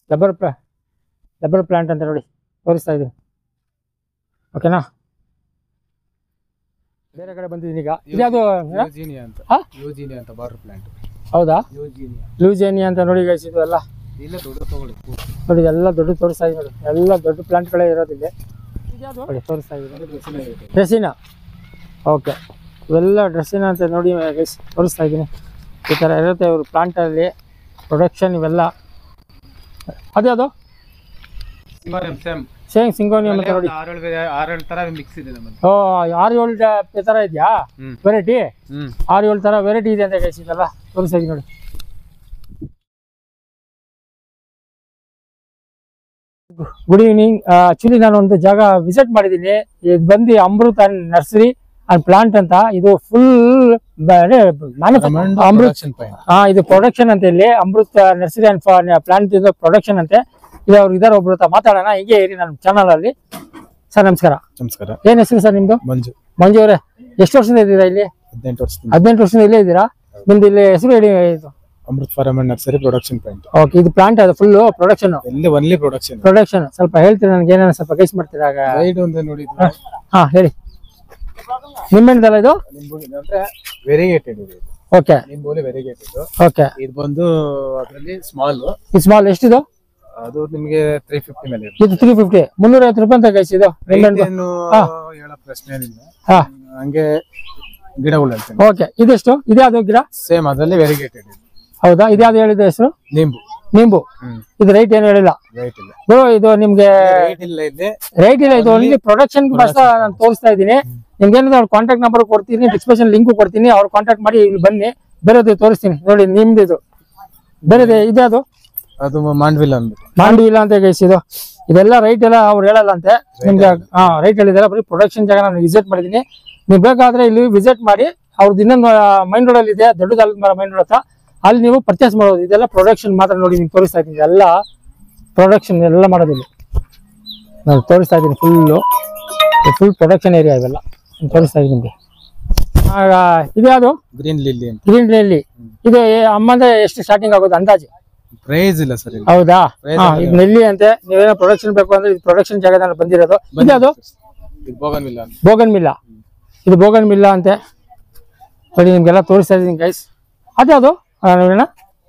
Rubber plant rubber plant ಅಂತ ನೋಡಿ ತೋರಿಸ್ತಾ ಇದ್ದೀನಿ ಓಕೆನಾ ಬೇರೆ ಕಡೆ ಬಂದಿದ್ದೀನಿ ಈಗ ಇದ್ಯಾವುದು ಯೂಜಿನಿಯಾ ಅಂತ ಹಾ? ಯೂಜಿನಿಯಾ ಅಂತ ಬಾರ್ಡರ್ ಪ್ಲಾಂಟ್ ಹೌದಾ ಯೂಜಿನಿಯಾ ಲೂಜೇನಿಯಾ ಅಂತ ನೋಡಿ guys ಇದು ಎಲ್ಲ ಇಲ್ಲ ದೊಡ್ಡ ತಗೊಳ್ಳಿ ನೋಡಿ ಎಲ್ಲ ದೊಡ್ಡ ತೋರಿಸ್ತಾ ಇದೆ ನೋಡಿ ಎಲ್ಲ ದೊಡ್ಡ ಪ್ಲಾಂಟ್ಗಳೇ ಇರೋದಿಲ್ಲ ನೋಡಿ ತೋರಿಸ್ತಾ ಇದೆ ಡ್ರೆಸ್ಸಿನ ಓಕೆ ಇವೆಲ್ಲ ಡ್ರೆಸ್ಸಿನ ಅಂತ ನೋಡಿ guys ತೋರಿಸ್ತಾ ಇದ್ದೀನಿ ಈ ಥರ ಇರುತ್ತೆ ಇವರು ಪ್ಲಾಂಟಲ್ಲಿ ಪ್ರೊಡಕ್ಷನ್ ಇವೆಲ್ಲ ಅದ್ಯಾವುದು ಸೇಮ್ ಸೇಮ್ ಸಿಂಗೋನಿಯಂ ಅಂತ ನೋಡಿ ಆರೇಳು ಬೇರೆ ಆರೇಳು ತರ ಮಿಕ್ಸ್ ಇದೆ ನಮ್ಮಲ್ಲಿ ಓ ಆರು ಏಳು ಟ- ಥರ ಇದೆಯಾ ಹ್ಮ್ ವೆರೈಟಿ ಹ್ಮ್ ಆರು ಏಳು ಥರ ವೆರೈಟಿ ಇದೆ ಅಂತ guys ಇದೆಲ್ಲ ತೋರಿಸ್ತಾ ಇದ್ದೀನಿ ನೋಡಿ ಗುಡ್ ಈವ್ನಿಂಗ್ ಆಕ್ಚುಲಿ ನಾನು ಒಂದು ಜಾಗ ವಿಸಿಟ್ ಮಾಡಿದ್ದೀನಿ ಇದು ಬಂದು ಅಮೃತ ನರ್ಸರಿ ಅಂಡ್ ಪ್ಲಾಂಟ್ ಅಂತ ಇದು ಫುಲ್ ಅಮೃತ್ ಪ್ರೊಡಕ್ಷನ್ ಪಾಯಿಂಟ್ ಹಾ ಇದು ಪ್ರೊಡಕ್ಷನ್ ಅಂತ ಇಲ್ಲಿ ಅಮೃತ್ ನರ್ಸರಿ ಅಂಡ್ ಪ್ಲಾಂಟ್ ಇದು ಪ್ರೊಡಕ್ಷನ್ ಅಂತೆ ಇದು ಅವ್ರು ಇದಾರೆ ಒಬ್ರು ಹತ್ರ ಮಾತಾಡೋಣ ಹಿಂಗೆ ಇರಿ ನನ್ನ ಚಾನಲ್ ಅಲ್ಲಿ ಸರ್ ನಮಸ್ಕಾರ ನಮಸ್ಕಾರ ಏನ್ ಹೆಸರು ಸರ್ ನಿಮ್ದು ಮಂಜು ಮಂಜು ಅವರೇ ಎಷ್ಟು ವರ್ಷದಿಂದ ಇದ್ದೀರಾ ಇಲ್ಲಿ ಹದಿನೆಂಟು ವರ್ಷದಿಂದ ಹದಿನೆಂಟು ವರ್ಷದಿಂದ ಇಲ್ಲೇ ಇದ್ದೀರಾ ನಿಮ್ದು ಇಲ್ಲಿ ಹೆಸರು ಹೇಳಿ ಇದು Amrit farm and nursery production point okay ಇದು ಪ್ಲಾಂಟ್ ಅದು ಫುಲ್ ಪ್ರೊಡಕ್ಷನ್ ಎಲ್ಲಿ ಒನ್ಲಿ ಪ್ರೊಡಕ್ಷನ್ ಪ್ರೊಡಕ್ಷನ್ ಸ್ವಲ್ಪ ಹೇಳ್ತೀರಾ ನನಗೆ ಏನೇನು ಸ್ವಲ್ಪ ಗೈಸ್ ಮಾಡ್ತೀರಾ ಆಗ ರೈಡ್ ಒಂದು ನೋಡಿದ್ರೆ ಹಾ ಹೇಳಿ ನಿಮ್ಮೆಣ್ಣದಲ್ಲ ಇದು ನಿಂಬು ಅಂದ್ರೆ ವೆರಿಗೇಟೆಡ್ ಇದೆ ಇದು. ಓಕೆ ನಿಂಬೋಲಿ ವೆರಿಗೇಟೆಡ್ ಓಕೆ ಇದು ಬಂದು ಅದರಲ್ಲಿ ಸ್ಮಾಲ್ ಇದು ಸ್ಮಾಲ್ ಎಷ್ಟಿದು ಅದು ನಿಮ್ಗೆ ತ್ರೀ ಫಿಫ್ಟಿ ಮೇಲೆ ಇದೆ ಇದು ತ್ರೀ ಫಿಫ್ಟಿ ಮುನ್ನೂರ ಐವತ್ತು ರೂಪಾಯಿ ಅಂತ ಗೈಸ್ ಇದು ನಿಂಬೆಹಣ್ಣು ಏನು ಹಾ. ಹೇಳೋ ಪ್ರಶ್ನೆ ಏನಿಲ್ಲ ಹಾ ಹಂಗೆ ಗಿಡಗಳು ಹೇಳ್ತೇನೆ ಓಕೆ ಇದೆಷ್ಟು ಇದ್ಯಾವುದು ಗಿಡ ಸೇಮ್ ಅದರಲ್ಲಿ ವೆರಿಗೇಟೆಡ್ ಇದೆ ಹೌದಾ ಇದ್ಯಾವ್ದು ಹೇಳಿದ ಹೆಸರು ನಿಂಬು ನಿಂಬು ಹ್ಮ್ ಇದು ರೈಟ್ ಏನು ಹೇಳಿಲ್ಲ ರೈಟ್ ಇಲ್ಲ ಬ್ರೋ ಇದು ನಿಮ್ಗೆ ರೈಟ್ ಇಲ್ಲ ಇದೆ ರೈಟ್ ಇಲ್ಲ ಇದು ಓನ್ಲಿ ಪ್ರೊಡಕ್ಷನ್ ಮಾತ್ರ ನಾನು ತೋರಿಸ್ತಾ ಇದ್ದೀನಿ ನಿಮ್ಗೆ ಏನಿದೆ ಅವ್ರ ಕಾಂಟ್ಯಾಕ್ಟ್ ನಂಬರ್ ಕೊಡ್ತೀನಿ ಡಿಸ್ಕ್ರಿಪ್ಷನ್ ಲಿಂಕ್ ಕೊಡ್ತೀನಿ ಅವ್ರು ಕಾಂಟ್ಯಾಕ್ಟ್ ಮಾಡಿ ಇಲ್ಲಿ ಬನ್ನಿ ಬೇರೆದು ತೋರಿಸ್ತೀನಿ ನೋಡಿ ನಿಮ್ದು ಇದು ಬೇರೆದು ಇದ್ಯಾವುದು ಅದು ಮಾಂಡ್ವಿಲ್ ಅಂದ್ಬಿಟ್ಟು ಮಾಂಡಿ ಇಲ್ಲ ಅಂತ ಗೈಸ್ ಇದು ಇದೆಲ್ಲ ರೈಟ್ ಎಲ್ಲ ಅವ್ರು ಹೇಳಲ್ಲ ಅಂತೆ ನಿಮ್ಗೆ ಹಾ ರೈಟ್ ಹೇಳಿದಾರೆ ಬರೀ ಪ್ರೊಡಕ್ಷನ್ ಜಾಗ ನಾನು ವಿಸಿಟ್ ಮಾಡಿದ್ದೀನಿ ನೀವು ಬೇಕಾದ್ರೆ ಇಲ್ಲಿ ವಿಸಿಟ್ ಮಾಡಿ ಅವ್ರದ್ದು ಇನ್ನೊಂದು ಮೈನ್ ರೋಡ್ ಅಲ್ಲಿ ಇದೆ ದೊಡ್ಡದಲ್ಲ ಮರ ಮೈನ್ ರೋಡ್ ಹತ್ರ ಅಲ್ಲಿ ನೀವು ಪರ್ಚೇಸ್ ಮಾಡೋದು ಇದೆಲ್ಲ ಪ್ರೊಡಕ್ಷನ್ ಮಾತ್ರ ನೋಡಿ ನಿಮ್ಗೆ ತೋರಿಸ್ತಾ ಇದ್ದೀನಿ ಎಲ್ಲ ಪ್ರೊಡಕ್ಷನ್ ಎಲ್ಲ ಮಾಡೋದಿಲ್ಲ ನಾನು ತೋರಿಸ್ತಾ ಇದ್ದೀನಿ ಫುಲ್ಲು ಫುಲ್ ಪ್ರೊಡಕ್ಷನ್ ಏರಿಯಾ ಇವೆಲ್ಲ ನಾನು ತೋರಿಸ್ತಾ ಇದ್ದೀನಿ ನಿಮಗೆ ಆಗ ಇದ್ಯಾವುದು ಗ್ರೀನ್ ಲಿಲ್ಲಿ ಅಂತ ಗ್ರೀನ್ ರಲ್ಲಿ ಇದು ಏ- ಅಮ್ಮಂದ್ರೆ ಎಷ್ಟು ಸ್ಟಾರ್ಟಿಂಗ್ ಆಗೋದು ಅಂದಾಜು ಪ್ರೈಸ್ ಇಲ್ಲ ಸರ್ ಇಲ್ಲಿ ಹೌದಾ Price ಹಾ ಎಲ್ಲ ಇದು ನೆಲ್ಲಿ ಅಂತೆ ನೀವೇನೋ ಪ್ರೊಡಕ್ಷನ್ ಬೇಕು ಅಂದ್ರೆ ಇದು ಪ್ರೊಡಕ್ಷನ್ ಜಾಗದಲ್ಲಿ ಬಂದಿರೋದು ಇದ್ಯಾವುದು ಇದು ಬೋಗನ್ವಿಲ್ಲ ಅಂತ ಬೋಗನ್ ಮಿಲ್ಲ ಇದು ಬೋಗನ್ ಮಿಲ್ಲ ಅಂತೆ ನೋಡಿ ನಿಮ್ಗೆಲ್ಲ ತೋರಿಸ್ತಾ ಇದೀನಿ ಗೈಸ್ ಅದ್ಯಾವುದು ಆ, ನೋಡೋಣ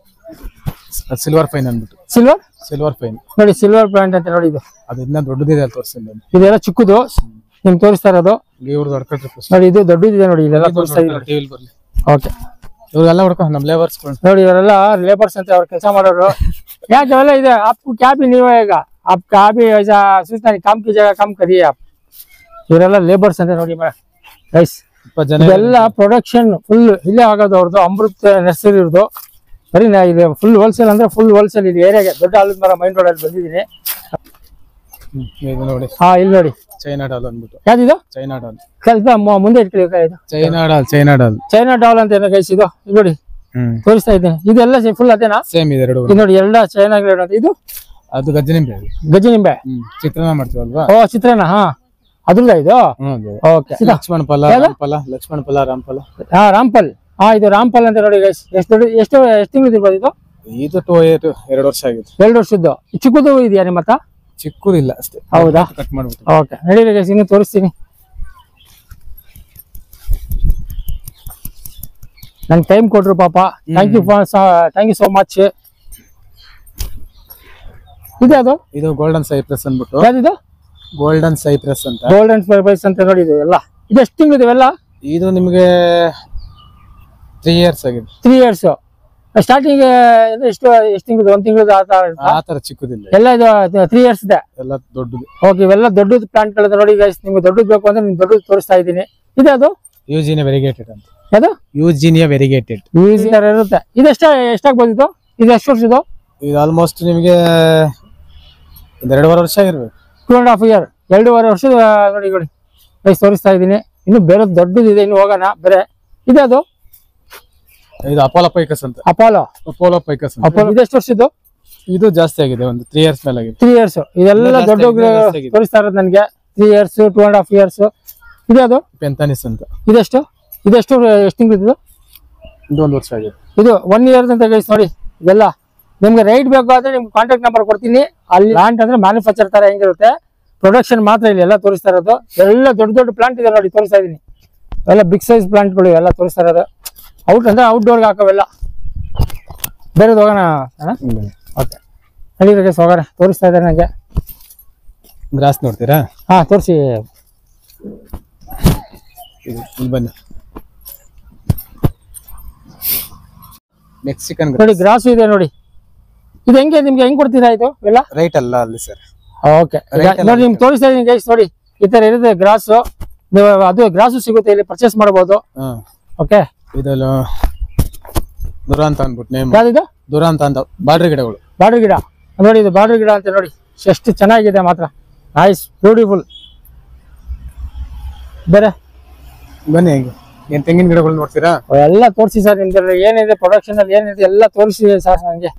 ಸಿಲ್ವರ್ ಫೈನ್ ಅಂದ್ಬಿಟ್ಟು ಸಿಲ್ವರ್ ಸಿಲ್ವರ್ ಫೈನ್ ನೋಡಿ ಸಿಲ್ವರ್ ಪ್ಲಾಂಟ್ ಅಂತ ನೋಡಿ ಇದು ಅದು ಇನ್ನ ದೊಡ್ಡದಿದೆ ಅಲ್ಲಿ ತೋರಿಸ್ತೀನಿ ಇದೆಲ್ಲ ಚಿಕ್ಕದು ನಿಮ್ಗೆ ತೋರಿಸ್ತಾ ಇರೋದು ಇವ್ರದ್ದು ಹೊಡ್ಕೊಳ್ರಿ ನೋಡಿ ಇದು ದೊಡ್ಡದಿದೆ ನೋಡಿ ಇದೆಲ್ಲ ತೋರಿಸ್ತಾ ಇದೀನಿ ನೋಡಿ ಟಿವಿಲ್ ಬರ್ಲಿ ಓಕೆ ಇವ್ರಿಗೆಲ್ಲ ಹೊಡ್ಕೊ ನಮ್ಮ ಲೇಬರ್ಸ್ಗಳು ನೋಡಿ ಇವರೆಲ್ಲ ಲೇಬರ್ಸ್ ಅಂತ ಅವ್ರು ಕೆಲಸ ಮಾಡೋರು ಯಾಕೆ ಅವೆಲ್ಲ ಇದೆ आपको क्या भी नहीं होएगा आप क्या भी ऐसा सोचता नहीं काम की जगह काम करिए आप ಇವರೆಲ್ಲ ಲೇಬರ್ಸ್ ಅಂತ ನೋಡಿ ಗೈಸ್ ಇಪ್ಪತ್ತು ಜನ ಇದೆಲ್ಲ ಪ್ರೊಡಕ್ಷನ್ ಫುಲ್ ಇಲ್ಲೇ ಆಗೋದು ಅವ್ರದ್ದು ಅಮೃತ್ ನರ್ಸರಿ ಇರೋದು ಬರೀ ನಾ ಇದು ಫುಲ್ ಹೋಲ್ಸೇಲ್ ಅಂದ್ರೆ ಫುಲ್ ಹೋಲ್ಸೇಲ್ ಇದು ಏರಿಯಾಗೆ ದೊಡ್ಡ ಆಲದ ಮರ ಮೈನ್ ರೋಡ್ ಅಲ್ಲಿ ಬಂದಿದ್ದೀನಿ ಹ್ಮ್, ಇದು ನೋಡಿ ಹಾ ಇಲ್ಲಿ ನೋಡಿ ಚೈನಾ ಡಾಲ್ ಅಂದ್ಬಿಟ್ಟು ಯಾವ್ದಿದು ಚೈನಾ ಡಾಲ್ ಸ್ವಲ್ಪ ಮು- ಮುಂದೆ ಇಟ್ಕೊಳ್ಳಿ ಅಕ್ಕ ಇದು China doll China doll China doll ಅಂತ ಏನೋ ಗೈಸ್ ಇದು ಇಲ್ಲಿ ನೋಡಿ ಹ್ಮ್ ತೋರಿಸ್ತಾ ಇದ್ದೀನಿ ಇದೆಲ್ಲ ಫುಲ್ ಅದೇನಾ ಸೇಮ್ ಇದೆ ಎರಡು ಇದು ನೋಡಿ ಎಲ್ಲ ಚೈನಾ ಗ್ರೇಡ್ ಅಂತ ಇದು ಅದು ಗಜ್ಜನಿಂಬೆ ಅದು. ಗಜಿ ನಿಂಬೆ ಹ್ಮ್ ಚಿತ್ರಾನ್ನ ಮಾಡ್ತೀವಲ್ವಾ ಓ ಚಿತ್ರಾನ್ನ ಹಾ ಅದ್ರದ್ದು ಇದು ಹ್ಮ್ ಅದು. ಓಕೆ ಲಕ್ಷ್ಮಣ ಫಲ ಯಾವ್ದು? ರಾಮಫಲ ಲಕ್ಷ್ಮಣ ಫಲ ರಾಮಫಲ ಹಾ ರಾಮ್ಪಲ್ ಹಾ ಇದು ರಾಮ್ಪಲ್ ಅಂತ ನೋಡಿ ಗೈಸ್ ಎಷ್ಟು ದೊಡ್ಡ ಎಷ್ಟು ಎಷ್ಟು ತಿಂಗಳು ಇರ್ಬೋದು ಇದು ಇದು ಟೂ ಏಟ್ ಎರಡು ವರ್ಷ ಆಗಿದೆ ಎರಡು ವರ್ಷದ್ದು ಈ ಚಿಕ್ಕದು ಇದೆಯಾ ನಿಮ್ಮ ಹತ್ರ ಚಿಕ್ಕದಿಲ್ಲ ಅಷ್ಟೇ ಹೌದಾ ಕಟ್ ಮಾಡ್ಬಿಟ್ಟು ಓಕೆ ನಡೀರಿ ಗೈಸ್ ಇನ್ನು ತೋರಿಸ್ತೀನಿ ನಂಗೆ ಟೈಮ್ ಕೊಟ್ರು ಪಾಪ thank you for thank you so much ಇದೆ ಅದು ಇದು ಗೋಲ್ಡನ್ ಸೈಪ್ರೆಸ್ ಅಂದ್ಬಿಟ್ಟು ಯಾವ್ದಿದು ಗೋಲ್ಡನ್ ಸೈಪ್ರೆಸ್ ಅಂತ ಗೋಲ್ಡನ್ ಪ್ರೈಸ್ ಅಂತ ನೋಡಿ ಇದು ಎಲ್ಲ ಇದು ಎಷ್ಟು ತಿಂಗಳು ಇವೆಲ್ಲ ಇದು ನಿಮಗೆ ತ್ರೀ ಇಯರ್ಸ್ ಆಗಿದೆ ತ್ರೀ ಇಯರ್ಸ್ ಸ್ಟಾರ್ಟಿಂಗ್ ಎಷ್ಟು ಎಷ್ಟು ತಿಂಗಳು ಒಂದು ತಿಂಗಳು ಆ ತರ ಚಿಕ್ಕದಿಲ್ಲ ಎಲ್ಲ ಇದು ತ್ರೀ ಇಯರ್ಸ್ ಇದೆ ಎಲ್ಲ ದೊಡ್ಡದು ಓಕೆ ಇವೆಲ್ಲ ದೊಡ್ಡದು ಪ್ಲಾಂಟ್ಗಳಿದೆ ನೋಡಿ ಗೈಸ್ ನಿಮ್ಗೆ ದೊಡ್ಡದು ಬೇಕು ಅಂದ್ರೆ ನಿಮ್ಗೆ ದೊಡ್ಡದು ತೋರಿಸ್ತಾ ಇದ್ದೀನಿ ಇದೆ ಅದು ಯೂಜಿನಿಯಾ ವೆರಿಗೇಟೆಡ್ ಅಂತ ಯಾವುದು ಯೂಜಿನಿಯಾ ವೆರಿಗೇಟೆಡ್ ಈಸಿ ಇರುತ್ತೆ ಇದು ಎಷ್ಟ ಎಷ್ಟಾಗ್ಬೋದು ಇದು ಇದು ಎಷ್ಟು ವರ್ಷದ್ದು ಇದು ಆಲ್ಮೋಸ್ಟ್ ನಿಮಗೆ ಒಂದು ಎರಡೂವರೆ ವರ್ಷ ಆಗಿರ್ಬೇಕು ಟೂ ಅಂಡ್ ಹಾಫ್ ಇಯರ್ ಎರಡೂವರೆ ವರ್ಷದ ನೋಡಿ ನೋಡಿ ಗೈಸ್ ತೋರಿಸ್ತಾ ಇದ್ದೀನಿ ಇನ್ನು ಬೇರೆ ದೊಡ್ಡದಿದೆ ಇನ್ನು ಹೋಗೋಣ ಬೇರೆ ಇದೆ ಅದು ಇದು ಅಪೋಲೋ ಪೈಕಸ್ ಅಂತ ಅಪಾಲೋ ಅಪೋಲೋ ಪೈಕಸ್ ಅಂತ ಅಪಾಲೋ ಇದು ಎಷ್ಟು ವರ್ಷದ್ದು ಇದು ಜಾಸ್ತಿ ಆಗಿದೆ ಒಂದು ತ್ರೀ ಇಯರ್ಸ್ ಮೇಲೆ ಆಗಿದೆ ತ್ರೀ ಇಯರ್ಸ್ ಇದೆಲ್ಲ ಜಾಸ್ತಿ ದೊಡ್ಡ ಆಗಿದೆ, ಜಾಸ್ತಿ ಆಗಿದೆ. ತೋರಿಸ್ತಾ ಇರೋದು ನನಗೆ three years two and half years ಇದೆ ಅದು ಪೆಂತಾನಿಸ್ ಅಂತ ಇದೆಷ್ಟು ಇದೆಷ್ಟು ಎಷ್ಟು ತಿಂಗಳು ಇದು ಇದು ಒಂದು ವರ್ಷ ಆಗಿದೆ ಇದು ಒನ್ ಇಯರ್ ಅಂತ ಗೈಸ್ ನೋಡಿ ಇದೆಲ್ಲ ನಿಮ್ಗೆ ರೈಟ್ ಬೇಕು ಅಂದ್ರೆ ನಿಮ್ಗೆ ಕಾಂಟ್ಯಾಕ್ಟ್ ನಂಬರ್ ಕೊಡ್ತೀನಿ ಅಲ್ಲಿ ಪ್ಲಾಂಟ್ ಅಂದ್ರೆ ಮ್ಯಾನುಫ್ಯಾಕ್ಚರ್ ತರ ಹೆಂಗಿರುತ್ತೆ ಪ್ರೊಡಕ್ಷನ್ ಮಾತ್ರ ಇಲ್ಲಿ ಎಲ್ಲ ತೋರಿಸ್ತಾ ಇರೋದು ಎಲ್ಲ ದೊಡ್ಡ ದೊಡ್ಡ ಪ್ಲಾಂಟ್ ಇದೆ ನೋಡಿ ತೋರಿಸ್ತಾ ಇದೀನಿ ಎಲ್ಲ ಬಿಗ್ ಸೈಜ್ ಪ್ಲಾಂಟ್ಗಳು ಎಲ್ಲ ತೋರಿಸ್ತಾ ಇರೋದು ಔಟ್ ಅಂದ್ರೆ ಔಟ್ಡೋರ್ಗೆ ಹಾಕೋವೆಲ್ಲ ಬೇರೆದು ಹೋಗೋಣ ಓಕೆ ನಡೀರಿ ಹೋಗೋಣ ತೋರಿಸ್ತಾ ಇದ್ದಾರೆ ನನಗೆ ಗ್ರಾಸ್ ನೋಡ್ತೀರಾ ಹಾ ತೋರಿಸಿ ಇದು ಇಲ್ಲಿ ಬನ್ನಿ ಮೆಕ್ಸಿಕನ್ ನೋಡಿ ಗ್ರಾಸು ಇದೆ ನೋಡಿ ಇದು ಹೆಂಗೆ ನಿಮ್ಗೆ ಹೆಂಗ್ ಕೊಡ್ತೀರಾ ಇದು ಎಲ್ಲ ರೈಟ್ ಅಲ್ಲ ಅಲ್ಲಿ ಸರ್ ಓಕೆ Right ಅಲ್ಲ ನೋಡಿ ನಿಮ್ಗೆ ತೋರಿಸ್ತಾ ಇದೀನಿ ಗೈಸ್ ನೋಡಿ ಈ ತರ ಇರುತ್ತೆ ಗ್ರಾಸು ನೀವು ಅದು ಗ್ರಾಸು ಸಿಗುತ್ತೆ ಇಲ್ಲಿ ಪರ್ಚೇಸ್ ಮಾಡಬಹುದು ಹಾ ಓಕೆ ಇದು ದುರ ಅಂತ ಅಂದ್ಬಿಟ್ಟು ನೇಮ್ ಯಾವ್ದಿದು ದುರ ಅಂತ ಅಂತ ಬಾರ್ಡ್ರಿ ಗಿಡಗಳು ಬಾರ್ಡರ್ ಗಿಡ ನೋಡಿ ಇದು ಬಾರ್ಡರ್ ಗಿಡ ಅಂತ ನೋಡಿ ಎಷ್ಟು ಚೆನ್ನಾಗಿದೆ ಮಾತ್ರ ನೈಸ್ ಬ್ಯೂಟಿಫುಲ್ ಬೇರೆ ಬನ್ನಿ ಹೇಗೆ ಏನ್ ತೆಂಗಿನ ಗಿಡಗಳು ನೋಡ್ತೀರಾ ಎಲ್ಲ ತೋರಿಸಿ ಸರ್ ನಿಮ್ಗೆ ಏನಿದೆ ಪ್ರೊಡಕ್ಷನ್ ಅಲ್ಲಿ ಏನಿದೆ ಎಲ್ಲ ತೋರಿಸಿ ಸರ್ ನನಗೆ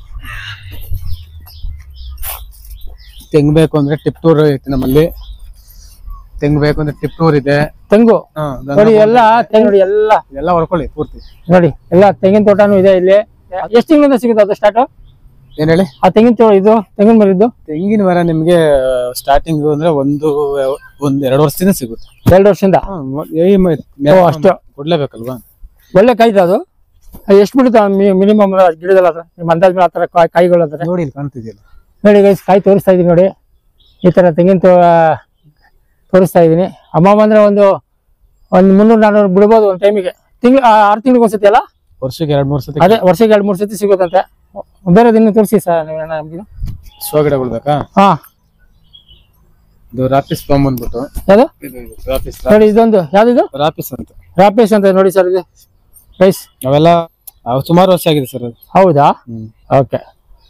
ತೆಂಗ್ ಬೇಕು ಅಂದ್ರೆ ಟಿಪ್ ಟೂರ್ ಐತೆ ನಮ್ಮಲ್ಲಿ ತೆಂಗ್ ಬೇಕು ಅಂದ್ರೆ ಟಿಪ್ ಟೂರ್ ಇದೆ ತೆಂಗು ಹಾ, ಅದನ್ನ ನೋಡಿ ಎಲ್ಲ ತೆಂಗು ನೋಡಿ ಎಲ್ಲ ಎಲ್ಲ ಹೊಡ್ಕೊಳ್ಳಿ ಪೂರ್ತಿ ನೋಡಿ ಎಲ್ಲ ತೆಂಗಿನ ತೋಟನೂ ಇದೆ ಇಲ್ಲಿ ಎಷ್ಟು ತಿಂಗಳಿಂದ ಸಿಗುತ್ತೆ ಅದು ಸ್ಟಾರ್ಟ್ ಏನ್ ಹೇಳಿ ಆ ತೆಂಗಿನ ತೋ ಇದು ತೆಂಗಿನ ಮರಿದ್ದು ತೆಂಗಿನ ಮರ ನಿಮ್ಗೆ ಸ್ಟಾರ್ಟಿಂಗ್ ಅಂದ್ರೆ ಒಂದು ಒಂದ್ ಎರಡು ವರ್ಷದಿಂದ ಸಿಗುತ್ತೆ ಎರಡು ವರ್ಷದಿಂದ ಹಾ, ಮ- ಏ ಮ- ಮೆ- ಓ, ಅಷ್ಟು. ಕೊಡ್ಲೇಬೇಕಲ್ವಾ ಒಳ್ಳೆ ಕಾಯ್ತಾ ಅದು ಎಷ್ಟು ಬಿಡುತ್ತಾ ಮಿನಿಮಮ್ ಗಿಡದಲ್ಲ ಹತ್ರ ನಿಮ್ಮ ಅಂದಾಜ್ ಮೇಲೆ ಆ ಥರ ಕಾಯಿ ಕಾಯಿಗಳು ಹತ್ರ ನೋಡಿ ಇಲ್ಲಿ ಕಾಣ್ತಿದ್ಯಲ್ಲ ನೋಡಿ ಗೈಸ್ ಕಾಯಿ ತೋರಿಸ್ತಾ ಇದೀನಿ ನೋಡಿ ಈ ಥರ ತೆಂಗಿನ ತೋ ತೋರಿಸ್ತಾ ಇದ್ದೀನಿ ಅಮ್ಮ ಬಂದ್ರೆ ಒಂದು ಒಂದು ಮುನ್ನೂರು ನಾನ್ನೂರು ಬಿಡ್ಬೋದು ಒಂದು ಟೈಮಿಗೆ ತಿಂಗಳು ಆರು ತಿಂಗಳಿಗೆ ಒಂದ್ಸತಿ ಅಲ್ಲ ವರ್ಷಕ್ಕೆ ಎರಡ್ ಮೂರ್ ಸತಿ ಅದೇ ವರ್ಷಕ್ಕೆ ಎರಡು ಮೂರು ಸತಿ ಸಿಗುತ್ತಂತೆ ಬೇರೆ ದಿನ ತೋರಿಸಿ ಸರ್ ನೀವು ನಮ್ಗೆ ಶೋ ಗಿಡಗಳು ಬೇಕಾ ಹಾ ಇದು ರಾಪಿಸ್ ಪಾಮ್ ಬಂದ್ಬಿಟ್ಟು ಯಾವುದು ಇದು ಇದು ರಾಪಿಸ್ ನೋಡಿ ಇದೊಂದು ಯಾವ್ದಿದು ರಾಪಿಸ್ ಅಂತ ರಾಪೇಶ್ ಅಂತ ನೋಡಿ ಸರ್ ಇದು ಗೈಸ್ ಅವೆಲ್ಲ ಅವು ಸುಮಾರು ವರ್ಷ ಆಗಿದೆ ಸರ್ ಅದು ಹೌದಾ ಹ್ಮ್ ಓಕೆ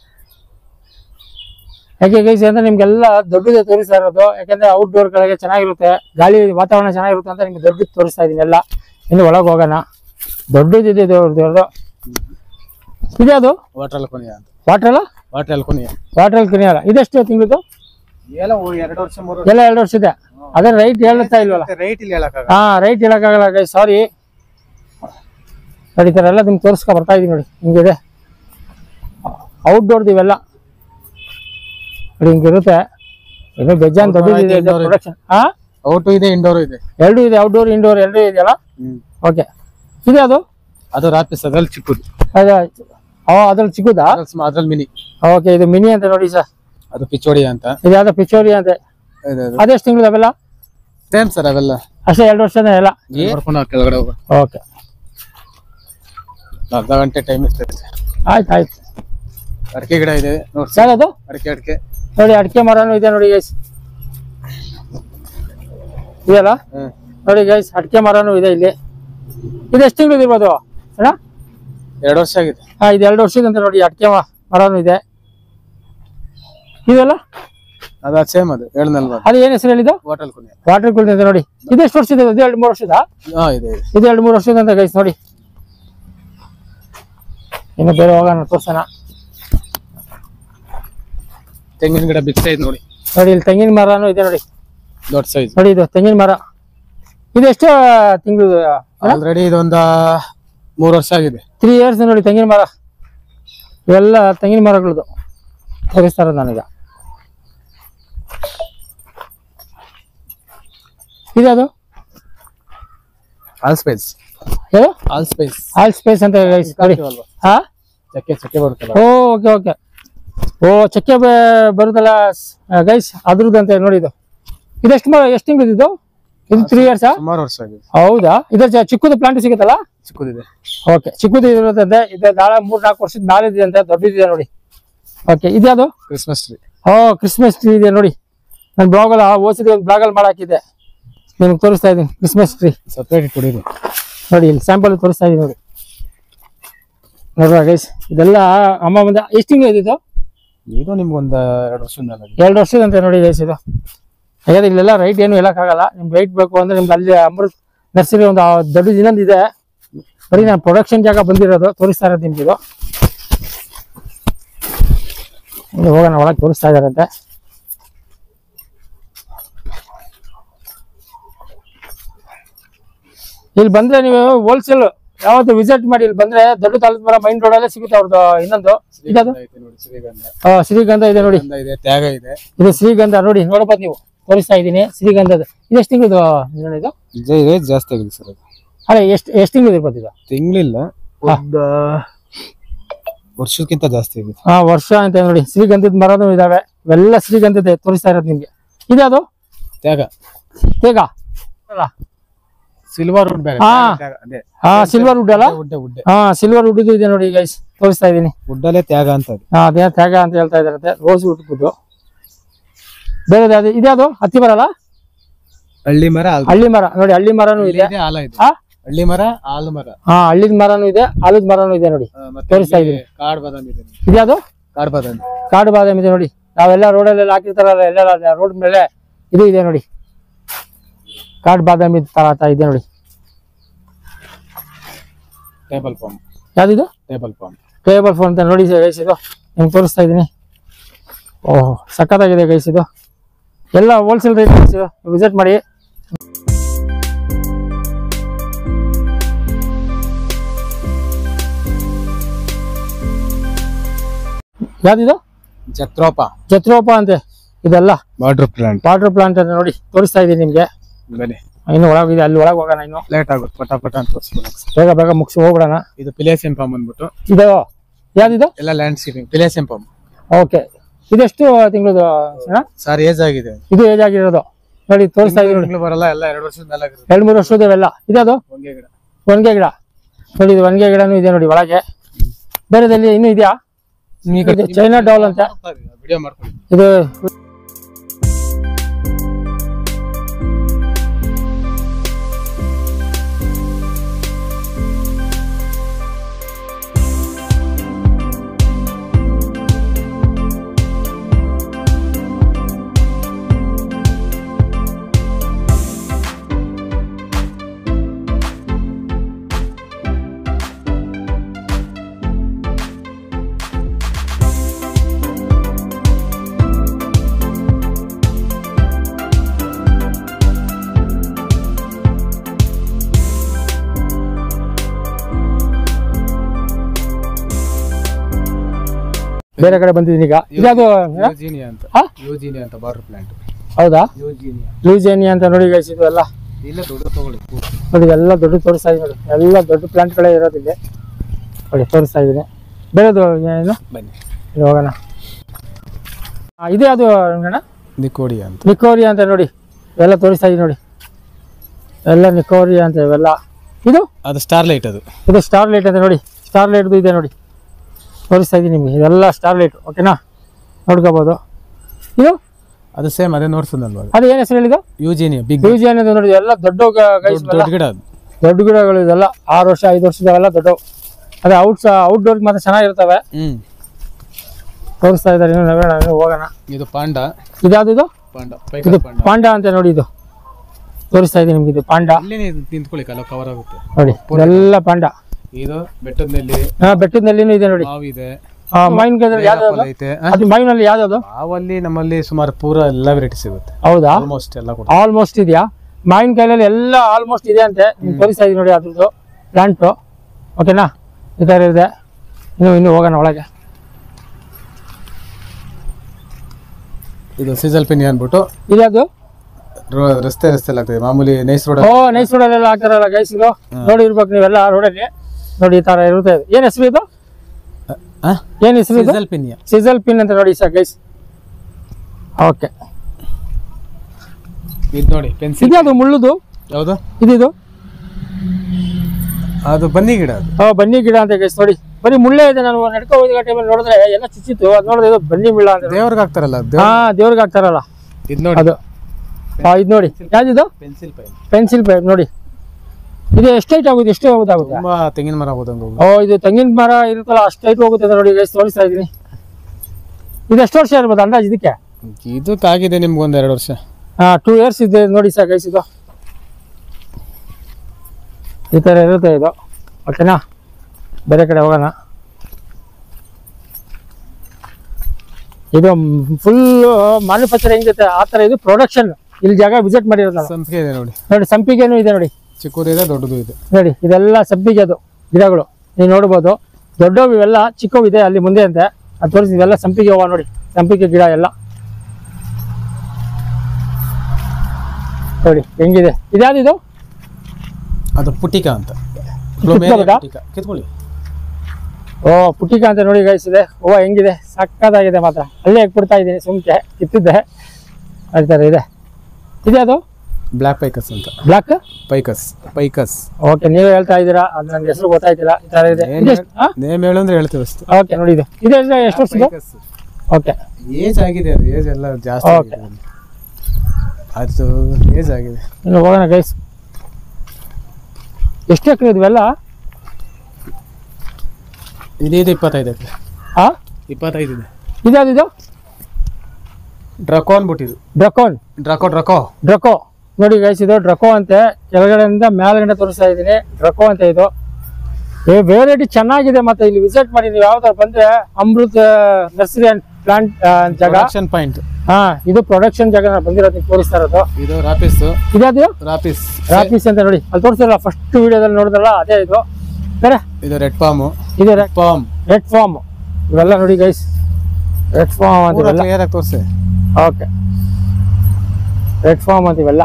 ಯಾಕೆ ಗೈಸ್ ಅಂದ್ರೆ ನಿಮ್ಗೆಲ್ಲ ದೊಡ್ಡದೇ ತೋರಿಸ್ತಾ ಇರೋದು ಯಾಕಂದ್ರೆ ಔಟ್ಡೋರ್ ಗಳಿಗೆ ಚೆನ್ನಾಗಿರುತ್ತೆ ಗಾಳಿ ವಾತಾವರಣ ಚೆನ್ನಾಗಿರುತ್ತೆ ಅಂತ ನಿಮ್ಗೆ ದೊಡ್ಡದು ತೋರಿಸ್ತಾ ಇದೀನಿ ಎಲ್ಲ ಇನ್ನು ಒಳಗೆ ಹೋಗೋಣ ದೊಡ್ಡದಿದೆ ದೊಡ್ಡ ದೊಡ್ಡದು ಇದೆ ಅದು ವಾಟರ್ ಅಲ್ಕೊನಿಯಾ ಅಂತ ವಾಟರ್ ಅಲ್ಲ ವಾಟರ್ ಅಲ್ಕೊನಿಯಾ ವಾಟರ್ ಅಲ್ಲಿ ಕಿನಿಯಲ್ಲ ಇದೆಷ್ಟು ತಿಂಗಳದು ಎಲ್ಲ ಎರಡು ವರ್ಷ ಮೂರು ಎಲ್ಲ ಎರಡು ವರ್ಷ ಇದೆ ಅದೇ ರೈಟ್ ಹೇಳುತ್ತಾ ಇಲ್ವಲ್ಲ ರೈಟ್ ಇಲ್ಲಿ ಹೇಳಕ್ಕಾಗ ಹಾ ರೈಟ್ ಹೇಳಕ್ಕಾಗಲ್ಲ ಗೈಸ್ ಸಾರಿ ನೋಡಿ ಈ ಥರ ಎಲ್ಲ ನಿಮ್ಗೆ ತೋರಿಸ್ಕೊ ಬರ್ತಾ ಇದೀನಿ ನೋಡಿ ಹಿಂಗಿದೆ ಔಟ್ಡೋರ್ದು ಇವೆಲ್ಲ ನೋಡಿ ಹಿಂಗಿರುತ್ತೆ ಇನ್ನು ಬೇಜಾನ್ Outdoor ದೊಡ್ಡದಿದೆ ಆಯ್ತು, indoor ಇದೆ. ಪ್ರೊಡಕ್ಷನ್ ಹಾ ಔಟು ಇದೆ ಇಂಡೋರು ಇದೆ ಎರಡು ಇದೆ ಔಟ್ಡೋರ್ ಇಂಡೋರ್ ಎರಡು ಇದೆಯಲ್ಲ ಹ್ಮ್ ಓಕೆ ಇದೆ ಅದು ಅದು ರಾಪಿಸ್ ಅದ್ರಲ್ಲಿ ಚಿಕ್ಕದು ಅದು ಓ ಅದ್ರಲ್ಲಿ ಚಿಕ್ಕದಾ ಅದ್ರಲ್ಲಿ ಸ್ಮ- ಅದ್ರಲ್ಲಿ ಮಿನಿ ಓಕೆ ಇದು ಮಿನಿ ಅಂತ ನೋಡಿ ಸರ್ ಅದು ಪಿಚೋಡಿ ಅಂತ ಇದು ಯಾವ್ದೋ ಪಿಚೋರಿ ಅಂತ ಇದು ಅದು ಅದೆಷ್ಟು ತಿಂಗಳು ಅವೆಲ್ಲ ಸೇಮ್ ಸರ್ ಅವೆಲ್ಲ ಅಷ್ಟೇ ಎರಡು ವರ್ಷನೇ ಎಲ್ಲ ನೋಡ್ಕೊಂಡು ಹೋಗ್ ಕೆಳಗಡೆ ಹೋಗ ಓಕೆ ಅರ್ಧ ಗಂಟೆ ಟೈಮ್ ಇರ್ತೈತೆ ಆಯ್ತು ಆಯ್ತು ಅಡಿಕೆ ಗಿಡ ಇದೆ ನೋಡಿ ಸರ್ ಅದು ಅಡಿಕೆ ಅಡಿಕೆ ನೋಡಿ ಅಡಿಕೆ ಮರನೂ ಇದೆ ನೋಡಿ ಗೈಸ್ ಇದೆಯಲ್ಲ ಹ್ಮ್ ನೋಡಿ ಗೈಸ್ ಅಡಿಕೆ ಮರನೂ ಇದೆ ಇಲ್ಲಿ ಇದು ಎಷ್ಟು ತಿಂಗಳು ಇರ್ಬೋದು ಅಣ್ಣ ಎರಡು ವರ್ಷ ಆಗಿದೆ ಹಾ ಇದು ಎರಡು ವರ್ಷದಂತೆ ನೋಡಿ ಅಡಿಕೆ ಮ- ಮರನೂ ಇದೆ ಇದೆಲ್ಲ ಅದು ಸೇಮ್ ಅದು ಏಳು ನಲ್ವತ್ತು ಅದು ಏನು ಹೆಸರು ಹೇಳಿದ್ದು ವಾಟರ್ ಕೊನೆ ವಾಟರ್ ಕೂಲ್ ಇದೆ ನೋಡಿ ಇದು ಎಷ್ಟು ವರ್ಷದ ಇದು ಎರಡು ಮೂರು ವರ್ಷದ ಹಾ ಇದೆ ಇದೆ ಇದು ಎರಡು ಮೂರು ವರ್ಷದಂತ ಗೈಸ್ ನೋಡಿ ಇನ್ನು ಬೇರೆ ಹೋಗೋಣ ತೋರ್ಸೋಣ ತೆಂಗಿನ ಗಿಡ ಬಿಗ್ ಸೈಜ್ ನೋಡಿ ನೋಡಿ ಇಲ್ಲಿ ತೆಂಗಿನ ಮರನೂ ಇದೆ ನೋಡಿ ದೊಡ್ಡ ಸೈಜ್ ನೋಡಿ ಇದು ತೆಂಗಿನ ಮರ ಇದು ಎಷ್ಟು ತಿಂಗಳು ಆಲ್ರೆಡಿ ಇದೊಂದ ಮೂರು ವರ್ಷ ಆಗಿದೆ ತ್ರೀ ಇಯರ್ಸ್ ನೋಡಿ ತೆಂಗಿನ ಮರ ಇವೆಲ್ಲ ತೆಂಗಿನ ಮರಗಳದು ತೋರಿಸ್ತಾರ ನನಗ ಇದೆ ಅದು ಆಲ್ ಸ್ಪೇಸ್ ಯಾವುದು ಆಲ್ ಸ್ಪೇಸ್ ಆಲ್ ಸ್ಪೇಸ್ ಅಂತ guys ನೋಡಿ ಹಾ ಚಕ್ಕೆ ಚಕ್ಕೆ ಬರುತ್ತಲ್ಲ ಓ ಓಕೆ ಓಕೆ ಓ ಚಕ್ಕೆ ಬ- ಬರುತ್ತಲ್ಲ ಗೈಸ್ ಅದ್ರದ್ದಂತೆ ನೋಡಿ ಇದು ಇದೆಷ್ಟು ಮರ ಎಷ್ಟು ತಿಂಗಳು ಇದು ಇದು ತ್ರೀ ಇಯರ್ಸಾ ಸುಮಾರು ವರ್ಷ ಆಗಿದೆ ಹೌದಾ ಇದ್ರ ಚ- ಚಿಕ್ಕದು ಪ್ಲಾಂಟ್ ಸಿಗುತ್ತಲ್ಲ ಚಿಕ್ಕದಿದೆ ಓಕೆ ಚಿಕ್ಕದು ಇರುತ್ತದೆ ಇದು ನಾಳೆ ಮೂರ್ ನಾಲ್ಕು ವರ್ಷದ ನಾಳೆ ಇದೆ ಅಂತ ದೊಡ್ಡದಿದೆ ನೋಡಿ ಓಕೆ ಇದ್ಯಾವುದು Christmas tree oh Christmas tree ಇದೆ ನೋಡಿ ನನ್ನ ಬ್ಲಾಗಲ್ಲಿ ಓಸಿದ ಒಂದು ಬ್ಲಾಗಲ್ಲಿ ಮಾಡಾಕಿದ್ದೆ ನಿಮ್ಗೆ ತೋರಿಸ್ತಾ ಇದ್ದೀನಿ ಕ್ರಿಸ್ಮಸ್ ಟ್ರೀ ಸಪ್ರೇಟ್ ಇಟ್ಬಿಡಿರಿ ನೋಡಿ ಇಲ್ಲಿ ಸ್ಯಾಂಪಲ್ ತೋರಿಸ್ತಾ ಇದೀನಿ ನೋಡಿ ನೋಡ್ರ ಗೈಸ್ ಇದೆಲ್ಲ ಅಮ್ಮ ಮುಂದೆ ಎಷ್ಟು ತಿಂಗಳು ಇದ್ದಿದ್ದು ಇದು ನಿಮ್ಗೊಂದ ಎರಡು ವರ್ಷದ ಮೇಲೆ ಆಗಿದೆ. ಎರಡು ವರ್ಷದಂತೆ ನೋಡಿ ಗೈಸ್ ಇದು ಯಾಕಂದ್ರೆ ಇಲ್ಲೆಲ್ಲ ರೈಟ್ ಏನು ಹೇಳಕ್ಕಾಗಲ್ಲ ನಿಮ್ಗೆ ರೈಟ್ ಬೇಕು ಅಂದ್ರೆ ನಿಮ್ಗೆ ಅಲ್ಲಿ ಅಮೃತ್ ನರ್ಸರಿ ಒಂದು ಆ ದೊಡ್ಡ ಇನ್ನೊಂದು ಇದೆ ಬರೀ ನಾನು ಪ್ರೊಡಕ್ಷನ್ ಜಾಗ ಬಂದಿರೋದು ತೋರಿಸ್ತಾ ಇರೋದು ನಿಮ್ಗೆ ಇದು ಇನ್ನು ಹೋಗೋಣ ಒಳಗೆ ತೋರಿಸ್ತಾ ಇದಾರಂತೆ ಇಲ್ಲಿ ಬಂದ್ರೆ ನೀವು ಹೋಲ್ಸೇಲ್ ಯಾವತ್ತು ವಿಸಿಟ್ ಮಾಡಿ ಇಲ್ಲಿ ಬಂದ್ರೆ ದೊಡ್ಡ ತಾಲೂಕು ಮರ ಮೈನ್ ರೋಡ್ ಅಲ್ಲೇ ಸಿಗುತ್ತೆ ಅವ್ರದ್ದು ಇನ್ನೊಂದು ಇದದು ಐತೆ ನೋಡಿ ಶ್ರೀಗಂಧ ಆ, ಶ್ರೀಗಂಧ ಇದೆ ನೋಡಿ ಗಂಧ ಇದೆ ತ್ಯಾಗ ಇದೆ ಇದು ಶ್ರೀಗಂಧ ನೋಡಿ ನೋಡ್ಬೋದು ನೀವು ತೋರಿಸ್ತಾ ಇದ್ದೀನಿ ಶ್ರೀಗಂಧದ ಇದು ಎಷ್ಟು ತಿಂಗಳದು ಇದು ರೇಟ್ ಜಾಸ್ತಿ ಆಗಿದೆ ಸರ್ ಅದು ಅಲ್ಲ ಎಷ್ಟು ಎಷ್ಟು ತಿಂಗಳು ಇರ್ಬೋದು ಇದು ತಿಂಗಳಿಲ್ಲ ಒಂದು ವರ್ಷಕ್ಕಿಂತ ಜಾಸ್ತಿ ಆಗಿದೆ ಹಾ ವರ್ಷ ಅಂತ ನೋಡಿ ಶ್ರೀಗಂಧದ ಮರನೂ ಇದಾವೆ ಇವೆಲ್ಲ ಶ್ರೀಗಂಧದ ತೋರಿಸ್ತಾ ಇರೋದು ನಿಮ್ಗೆ ಇದ್ಯಾವುದು ತ್ಯಾಗ ತೇಗ ಅಲ್ಲ ಸಿಲ್ವರ್ ವುಡ್ ಬ್ಯಾಗ್ ಹಾ. ಅದೇ ಹಾ ಸಿಲ್ವರ್ ವುಡ್ ಅಲ್ಲ ಉಡ್ಡೆ ಉಡ್ಡೆ ಹಾ ಸಿಲ್ವರ್ ವುಡ್ ಇದೆ ನೋಡಿ ಗೈಸ್ ತೋರಿಸ್ತಾ ಇದ್ದೀನಿ ಉಡ್ಡಲ್ಲೇ ತ್ಯಾಗ ಅಂತ ಅದು ಹಾ ಅದೇ ತ್ಯಾಗ ಅಂತ ಹೇಳ್ತಾ ಇದಾರಂತೆ ರೋಸ್ ಉಟ್ಬಿಟ್ಟು ಬೇರೆ ಯಾವ್ದು ಇದ್ಯಾವುದು ಹತ್ತಿ ಮರ ಅಲ್ಲ ಹಳ್ಳಿ ಮರ ಆಲ್ದ ಹಳ್ಳಿ ಮರ ನೋಡಿ ಹಳ್ಳಿ ಮರನೂ ಇದೆ ಇದೆ ಆಲ ಇದೆ ಹಾ ಹಳ್ಳಿ ಮರ ಆಲು ಮರ ಹಾ ಹಳ್ಳಿದ ಮರನೂ ಇದೆ ಆಲದ ಮರನೂ ಇದೆ ನೋಡಿ ಆ, ಮತ್ತೆ ತೋರಿಸ್ತಾ ಇಲ್ಲಿ ಇದೀನಿ. ಕಾಡ್ ಬಾದಾಮಿ ಇದೆ ಇದ್ಯಾವುದು ಕಾಡ್ ಬಾದಾಮಿ ಕಾಡು ಬಾದಾಮಿ ಇದೆ ನೋಡಿ ನಾವೆಲ್ಲ ರೋಡಲ್ಲೆಲ್ಲ ಹಾಕಿರ್ತಾರಲ್ಲ ಎಲ್ಲ ರೋಡ್ ಮೇಲೆ ಇದು ಇದೆ ನೋಡಿ ಕಾಡು ಬಾದಾಮಿ ತರ ಇದೆ ನೋಡಿ ಟೇಬಲ್ ಪಾಮ್ ಯಾವ್ದಿದು ಟೇಬಲ್ ಪಾಮ್ ಟೇಬಲ್ ಫೋನ್ ಅಂತ ನೋಡಿ ಗೈಸ್ ಇದು ನಿಮ್ಗೆ ತೋರಿಸ್ತಾ ಇದ್ದೀನಿ ಓಹ್ ಸಖತ್ತಾಗಿದೆ ಗೈಸ್ ಇದು ಎಲ್ಲ ಹೋಲ್ಸೇಲ್ ರೇಟ್ ಗೈಸ್ ಇದು ವಿಸಿಟ್ ಮಾಡಿ ಯಾವ್ದಿದು ಜತ್ರೋಪ ಚತ್ರೋಪ ಅಂತೆ ಇದೆಲ್ಲ ವಾಟರ್ ಪ್ಲಾಂಟ್ ವಾಟರ್ ಪ್ಲಾಂಟ್ ಅಂತ ನೋಡಿ ತೋರಿಸ್ತಾ ಇದ್ದೀನಿ ನಿಮ್ಗೆ ಬನ್ನಿ ಇನ್ನು ಒಳಗಿದೆ ಅಲ್ಲಿ ಒಳಗೆ ಹೋಗೋಣ ಇನ್ನು ಲೇಟ್ ಆಗುತ್ತೆ ಪಟ ಪಟ ಅಂತ ತೋರಿಸ್ಬಿಡೋಣ ಬೇಗ ಬೇಗ ಮುಗಿಸಿ ಹೋಗ್ಬಿಡೋಣ ಇದು ಪಿಲೇಸಿಯಂ ಪಾಮ್ ಅಂದ್ಬಿಟ್ಟು ಇದು ಯಾವ್ದಿದು ಎಲ್ಲ ಲ್ಯಾಂಡ್ಸ್ಕೇಪಿಂಗ್ ಪಿಲೇಸಿಯಂ ಪಾಮ್ ಓಕೆ ಇದೆಷ್ಟು ತಿಂಗಳದು ಸರ್ ಏಜ್ ಆಗಿದೆ ಇದು ಏಜ್ ಆಗಿರೋದು ನೋಡಿ ತೋರಿಸ್ತಾ ಇದ್ದೀನಿ ನೋಡಿ ತಿಂಗಳು ಬರಲ್ಲ ಎಲ್ಲ ಎರಡು ವರ್ಷದ ಮೇಲೆ ಆಗಿರುತ್ತೆ ಎರಡು ಮೂರು ವರ್ಷದವೆಲ್ಲ ಇದದು ಹೊಂಗೆ ಗಿಡ ಒಣಗೆ ಗಿಡ ನೋಡಿ ಇದು ಒಣಗೆ ಗಿಡನೂ ಇದೆ ನೋಡಿ ಒಳಗೆ ಬೇರೆದಲ್ಲಿ ಇನ್ನೂ ಇದೆಯಾ ಇದು ಚೈನಾ ಡೌಲ್ ಅಂತ ವಿಡಿಯೋ ಮಾಡ್ಕೊಳ್ಳಿ ಇದು ಬೇರೆ ಕಡೆ ಬಂದಿದ್ದೀನಿ ಈಗ ಇದ್ಯಾವುದು ಯೂಜಿನಿಯಾ ಅಂತ ಹಾ? ಯೂಜಿನಿಯಾ ಅಂತ ವಾಟರ್ ಪ್ಲಾಂಟ್ ಹೌದಾ ಯೂಜಿನಿಯಾ ಲೂಜೇನಿಯಾ ಅಂತ ನೋಡಿ ಗೈಸ್ ಇದು ಎಲ್ಲ ಇಲ್ಲ ದೊಡ್ಡ ತಗೊಳ್ಳಿ ನೋಡಿ ಎಲ್ಲ ದೊಡ್ಡ ತೋರಿಸ್ತಾ ಇದ್ದೀನಿ ನೋಡಿ ಎಲ್ಲ ದೊಡ್ಡ ಪ್ಲಾಂಟ್ಗಳೇ ಇರೋದಿಲ್ಲ ನೋಡಿ ತೋರಿಸ್ತಾ ಇದ್ದೀನಿ ಬೇರೆದು ಏನು ಬನ್ನಿ ಇಲ್ಲಿ ಹೋಗೋಣ ಆ, ಇದು ಅದು ಅಣ್ಣ ನಿಕೋಡಿಯಾ ಅಂತ ನಿಕೋರಿಯಾ ಅಂತ ನೋಡಿ ಎಲ್ಲ ತೋರಿಸ್ತಾ ಇದೀನಿ ನೋಡಿ ಎಲ್ಲ ನಿಕೋರಿಯಾ ಅಂತ ಇವೆಲ್ಲ ಇದು ಅದು ಸ್ಟಾರ್ ಲೈಟ್ ಅದು ಇದು ಸ್ಟಾರ್ ಲೈಟ್ ಅಂತ ನೋಡಿ ಸ್ಟಾರ್ ಲೈಟ್ದು ಇದೆ ನೋಡಿ ತೋರಿಸ್ತಾ ಇದ್ದೀನಿ ನಿಮಗೆ ಇದೆಲ್ಲ ಸ್ಟಾರ್ ಲೈಟ್ ಓಕೆನಾ ನೋಡ್ಕೋಬೋದು ಇದು ಅದು ಸೇಮ್ ಅದೇ ನೋಡ್ಸೋದಲ್ವಾ ಅದು ಏನು ಹೆಸರು ಹೇಳಿದ್ದು ಯೂಜಿನಿಯಾ ಬಿಗ್ ಮ್ಯೂಸಿಯಂ ಅನ್ನೋದು ನೋಡಿ ಎಲ್ಲ ದೊಡ್ಡ ಗೈಸ್ ದೊಡ್ಡ ಗಿಡ ಅದು ದೊಡ್ಡ ಗಿಡಗಳು ಇದೆಲ್ಲ ಆರು ವರ್ಷ ಐದು ವರ್ಷದವೆಲ್ಲ ದೊಡ್ಡ ಅದೇ ಔಟ್ ಔಟ್ಡೋರ್ ಮಾತ್ರ ಚೆನ್ನಾಗಿರ್ತವೆ ಹ್ಮ್ ತೋರಿಸ್ತಾ ಇದ್ದಾರೆ ಇನ್ನು ನಾವೇ ನಾವೇ ಹೋಗೋಣ ಇದು ಪಾಂಡ ಇದ್ಯಾವ್ದು ಇದು ಪಾಂಡ ಇದು ಪೈಕಲ್ ಪಾಂಡ ಪಾಂಡ ಅಂತ ನೋಡಿ ಇದು ತೋರಿಸ್ತಾ ಇದ್ದೀನಿ ನಿಮ್ಗೆ ಇದು ಪಾಂಡ ಅಲ್ಲೇ ನಿಂತ್ಕೊಳ್ಳಿ ಕಲ ಕವರ್ ಆಗುತ್ತೆ ನೋಡಿ ಇದೆಲ್ಲ ಪಾಂಡ ಇದು ಬೆಟ್ಟದಲ್ಲಿ ಹಾ ಬೆಟ್ಟದಲ್ಲಿನೂ ಇದೆ ನೋಡಿ ಮಾವಿದೆ ಆ, ಮಾವಿನಕಾಯಿ ಯಾವ್ದು ಆಪಲ್ ಐತೆ ಆ, ಅದು ಮಾವಿನಲ್ಲಿ ಯಾವ್ದು ಮಾವಲ್ಲಿ ನಮ್ಮಲ್ಲಿ ಸುಮಾರು ಪೂರ ಎಲ್ಲ ವೆರೈಟಿ ಸಿಗುತ್ತೆ ಹೌದಾ ಆಲ್ಮೋಸ್ಟ್ ಎಲ್ಲ ಕೂಡ ಆಲ್ಮೋಸ್ಟ್ ಇದೆಯಾ ಮಾವಿನಕಾಯಿನಲ್ಲಿ ಎಲ್ಲ ಆಲ್ಮೋಸ್ಟ್ ಇದೆ ಅಂತೆ ನಿಮ್ಗೆ ತೋರಿಸ್ತಾ ಇದೀನಿ ನೋಡಿ ಅದ್ರದ್ದು ಪ್ಲಾಂಟು ಓಕೆನಾ ಈ ಥರ ಇದೆ ಇನ್ನು ಇನ್ನು ಹೋಗೋಣ ಒಳಗೆ ಇದು ಸೀಸಲ್ ಪಿನಿ ಅಂದ್ಬಿಟ್ಟು ಇದ್ಯಾವುದು ರೋ- ರಸ್ತೆ ರಸ್ತೆ ಆಗ್ತದೆ ಮಾಮೂಲಿ ನೈಸ್ ರೋಡ್ ಓ ನೈಸ್ ರೋಡಲ್ಲೆಲ್ಲ ಹಾಕ್ತಾರಲ್ಲ ಗೈಸ್ ಇದು ನೋಡಿ ಇರ್ಬೇಕು ನೀವೆಲ್ಲ ರೋಡಲ್ಲಿ ನೋಡಿ ಈ ತರ ಇರುತ್ತೆ ಇದು. ಏನ್ ಹೆಸರು ಇದು ಏನ್ ಹೆಸರು ಇದು ಸೀಸಲ್ ಪಿನಿಯ ಸಿಸಲ್ ಪಿನ್ ಅಂತ ನೋಡಿ ಸರ್ ಗೈಸ್ ಓಕೆ ಇದು ನೋಡಿ ಪೆನ್ಸಿಲ್ ಇದ್ಯಾವುದು ಮುಳ್ಳುದು ಯಾವುದು ಇದಿದು ಅದು ಬನ್ನಿ ಗಿಡ ಅದು ಓ ಬನ್ನಿ ಗಿಡ ಅಂತ ಗೈಸ್ ನೋಡಿ ಬರೀ ಮುಳ್ಳೆ ಇದೆ ನಾನು ನಡ್ಕೊ ಹೋದ ಟೈಮಲ್ಲಿ ನೋಡಿದ್ರೆ ಎಲ್ಲ ಚುಚ್ಚಿತ್ತು ಅದು ನೋಡಿದ್ರೆ ಇದು ಬನ್ನಿ ಮುಳ್ಳ ಅಂತ ದೇವ್ರಿಗೆ ಹಾಕ್ತಾರಲ್ಲ ಹಾ ದೇವ್ರಿಗೆ ಹಾಕ್ತಾರಲ್ಲ ಇದು ನೋಡಿ ಅದು ಹಾ ಇದು ನೋಡಿ ಯಾವ್ದಿದು ಪೆನ್ಸಿಲ್ ಪೈನ್ ಪೆನ್ಸಿಲ್ ಪೈಪ್ ನೋಡಿ ಇದು ಎಷ್ಟು ಹೈಟ್ ಆಗುತ್ತೆ ಎಷ್ಟು ಆಗುತ್ತೆ ತುಂಬಾ ತೆಂಗಿನ ಮರ ಹೋದಂಗ ಓ ಇದು ತೆಂಗಿನ ಮರ ಇರುತ್ತಲ್ಲ ಅಷ್ಟು ಹೈಟ್ ಹೋಗುತ್ತೆ ಅಂತ ನೋಡಿ ಗೈಸ್ ತೋರಿಸ್ತಾ ಇದೀನಿ ಇದು ಎಷ್ಟು ವರ್ಷ ಇರ್ಬೋದು ಅಂದಾಜು ಇದಕ್ಕೆ ಇದಕ್ಕಾಗಿದೆ ನಿಮ್ಗೆ ಒಂದ್ ಎರಡು ವರ್ಷ ಹಾ ಟೂ ಇಯರ್ಸ್ ಇದೆ ನೋಡಿ ಸರ್ ಗೈಸ್ ಇದು ಈ ಥರ ಇರುತ್ತೆ ಇದು ಓಕೆನಾ ಬೇರೆ ಕಡೆ ಹೋಗೋಣ ಇದು ಫುಲ್ ಮ್ಯಾನುಫ್ಯಾಕ್ಚರ್ ಹೆಂಗಿರುತ್ತೆ ಆ ಥರ ಇದು ಪ್ರೊಡಕ್ಷನ್ ಇಲ್ಲಿ ಜಾಗ ವಿಸಿಟ್ ಮಾಡಿರೋದು ನಾನು ಸಂಪಿಗೆ ಇದೆ ನೋಡಿ ನೋಡಿ ಸಂಪಿಗೆನೂ ಇದೆ ನೋಡಿ ಚಿಕ್ಕದು ಇದೆ ದೊಡ್ಡದು ಇದೆ ನೋಡಿ ಇದೆಲ್ಲ ಸಂಪಿಗೆ ಅದು ಗಿಡಗಳು ನೀವು ನೋಡ್ಬೋದು ದೊಡ್ಡವು ಇವೆಲ್ಲ ಚಿಕ್ಕವು ಇದೆ ಅಲ್ಲಿ ಮುಂದೆ ಅಂತೆ ಅದು ತೋರಿಸಿ ಇವೆಲ್ಲ ಸಂಪಿಗೆ ಹೂವು ನೋಡಿ ಸಂಪಿಗೆ ಗಿಡ ಎಲ್ಲ ನೋಡಿ ಹೆಂಗಿದೆ ಇದ್ಯಾವ್ದು ಇದು ಅದು ಪುಟಿಕ ಅಂತ ಕಿತ್ಕೊಬೇಕಾ? ಪುಟಿಕ. ಕಿತ್ಕೊಳ್ಳಿ ಓ ಪುಟ್ಟಿಕ ಅಂತ ನೋಡಿ ಗಾಯಿಸಿದೆ ಹೂವು ಹೆಂಗಿದೆ ಸಕ್ಕತ್ತಾಗಿದೆ ಮಾತ್ರ ಅಲ್ಲೇ ಬಿಡ್ತಾ ಇದ್ದೀನಿ ಸುಮ್ಕೆ ಕಿತ್ತಿದ್ದೆ ಅದೇ ಥರ ಇದೆ ಇದ್ಯಾವುದು ಬ್ಲ್ಯಾಕ್ ಪೈಕಸ್ ಅಂತ ಬ್ಲಾಕ್ ಪೈಕಸ್ ಪೈಕಸ್ ಓಕೆ ನೀವೇ ಹೇಳ್ತಾ ಇದ್ದೀರಾ ಅದು ನನಗೆ ಹೆಸರು ಗೊತ್ತಾಯ್ತಿಲ್ಲ ಈ ಥರ ಇದೆ ನೇಮ್ ಹೇಳು ಅಂದ್ರೆ ಹೇಳ್ತೀವಿ ಅಷ್ಟು ಓಕೆ ನೋಡಿ ಇದು ಇದು ಎಷ್ಟು- ಎಷ್ಟು ವರ್ಷದ್ದು ಓಕೆ ಏಜ್ ಆಗಿದೆ ಅದು ಏಜ್ ಎಲ್ಲ ಜಾಸ್ತಿ Okay. ಆಗಿದೆ ಅದು ಏಜ್ ಆಗಿದೆ ಇನ್ನು ಹೋಗೋಣ ಗೈಸ್ ಎಷ್ಟು ಎಕರೆ ಇದ್ವೆಲ್ಲ ಇದಿದೆ ಇಪ್ಪತ್ತೈದು ಎಕರೆ ಆ ಇಪ್ಪತ್ತೈದು ಇದೆ ಇದ್ಯಾವ್ದು ಇದು ಡ್ರಕೋ ಅನ್ಬಿಟ್ಟಿದ್ದು ಡ್ರಕೋನ್ ಡ್ರಕೋ ಡ್ರಕೋ ಡ್ರಕೋ ನೋಡಿ ಗೈಸ್ ಇದು ಡ್ರಕೋ ಅಂತೆ ಕೆಳಗಡೆಯಿಂದ ಮೇಲ್ಗಡೆ ತೋರಿಸ್ತಾ ಇದ್ದೀನಿ ಡ್ರಕೋ ಅಂತ ಇದು ಏ ವೆರೈಟಿ ಚೆನ್ನಾಗಿದೆ ಮತ್ತೆ ಇಲ್ಲಿ ವಿಸಿಟ್ ಮಾಡಿ ನೀವು ಯಾವ್ದಾರು ಬಂದ್ರೆ ಅಮೃತ್ ನರ್ಸರಿ ಅಂಡ್ ಪ್ಲಾಂಟ್ ಜಾಗ ಪ್ರೊಡಕ್ಷನ್ ಪಾಯಿಂಟ್ ಹಾ ಇದು ಪ್ರೊಡಕ್ಷನ್ ಜಾಗ ನಾನು ಬಂದಿರೋದು ನಿಮ್ಗೆ ತೋರಿಸ್ತಾ ಇರೋದು ಇದು ರಾಪಿಸ್ ಇದ್ಯಾವ್ದು ರಾಪಿಸ್ ರಾಪೀಸ್ ಅಂತ ನೋಡಿ ಅಲ್ಲಿ ತೋರಿಸಿರಲ್ಲ ಫಸ್ಟ್ ವಿಡಿಯೋದಲ್ಲಿ ನೋಡಿದ್ರಲ್ಲ ಅದೇ ಇದು ಬೇರೆ ಇದು ರೆಡ್ ಪಾಮು ಇದು ಪಾಮ್ ರೆಡ್ ಫಾರ್ಮ್ ಇವೆಲ್ಲ ನೋಡಿ ಗೈಸ್ ರೆಡ್ ಫಾರ್ಮ್ ಅಂತ ಇವೆಲ್ಲ ಕ್ಲಿಯರ್ ಆಗಿ ತೋರಿಸಿ ಓಕೆ ರೆಡ್ ಫಾರ್ಮ್ ಅಂತ ಇವೆಲ್ಲ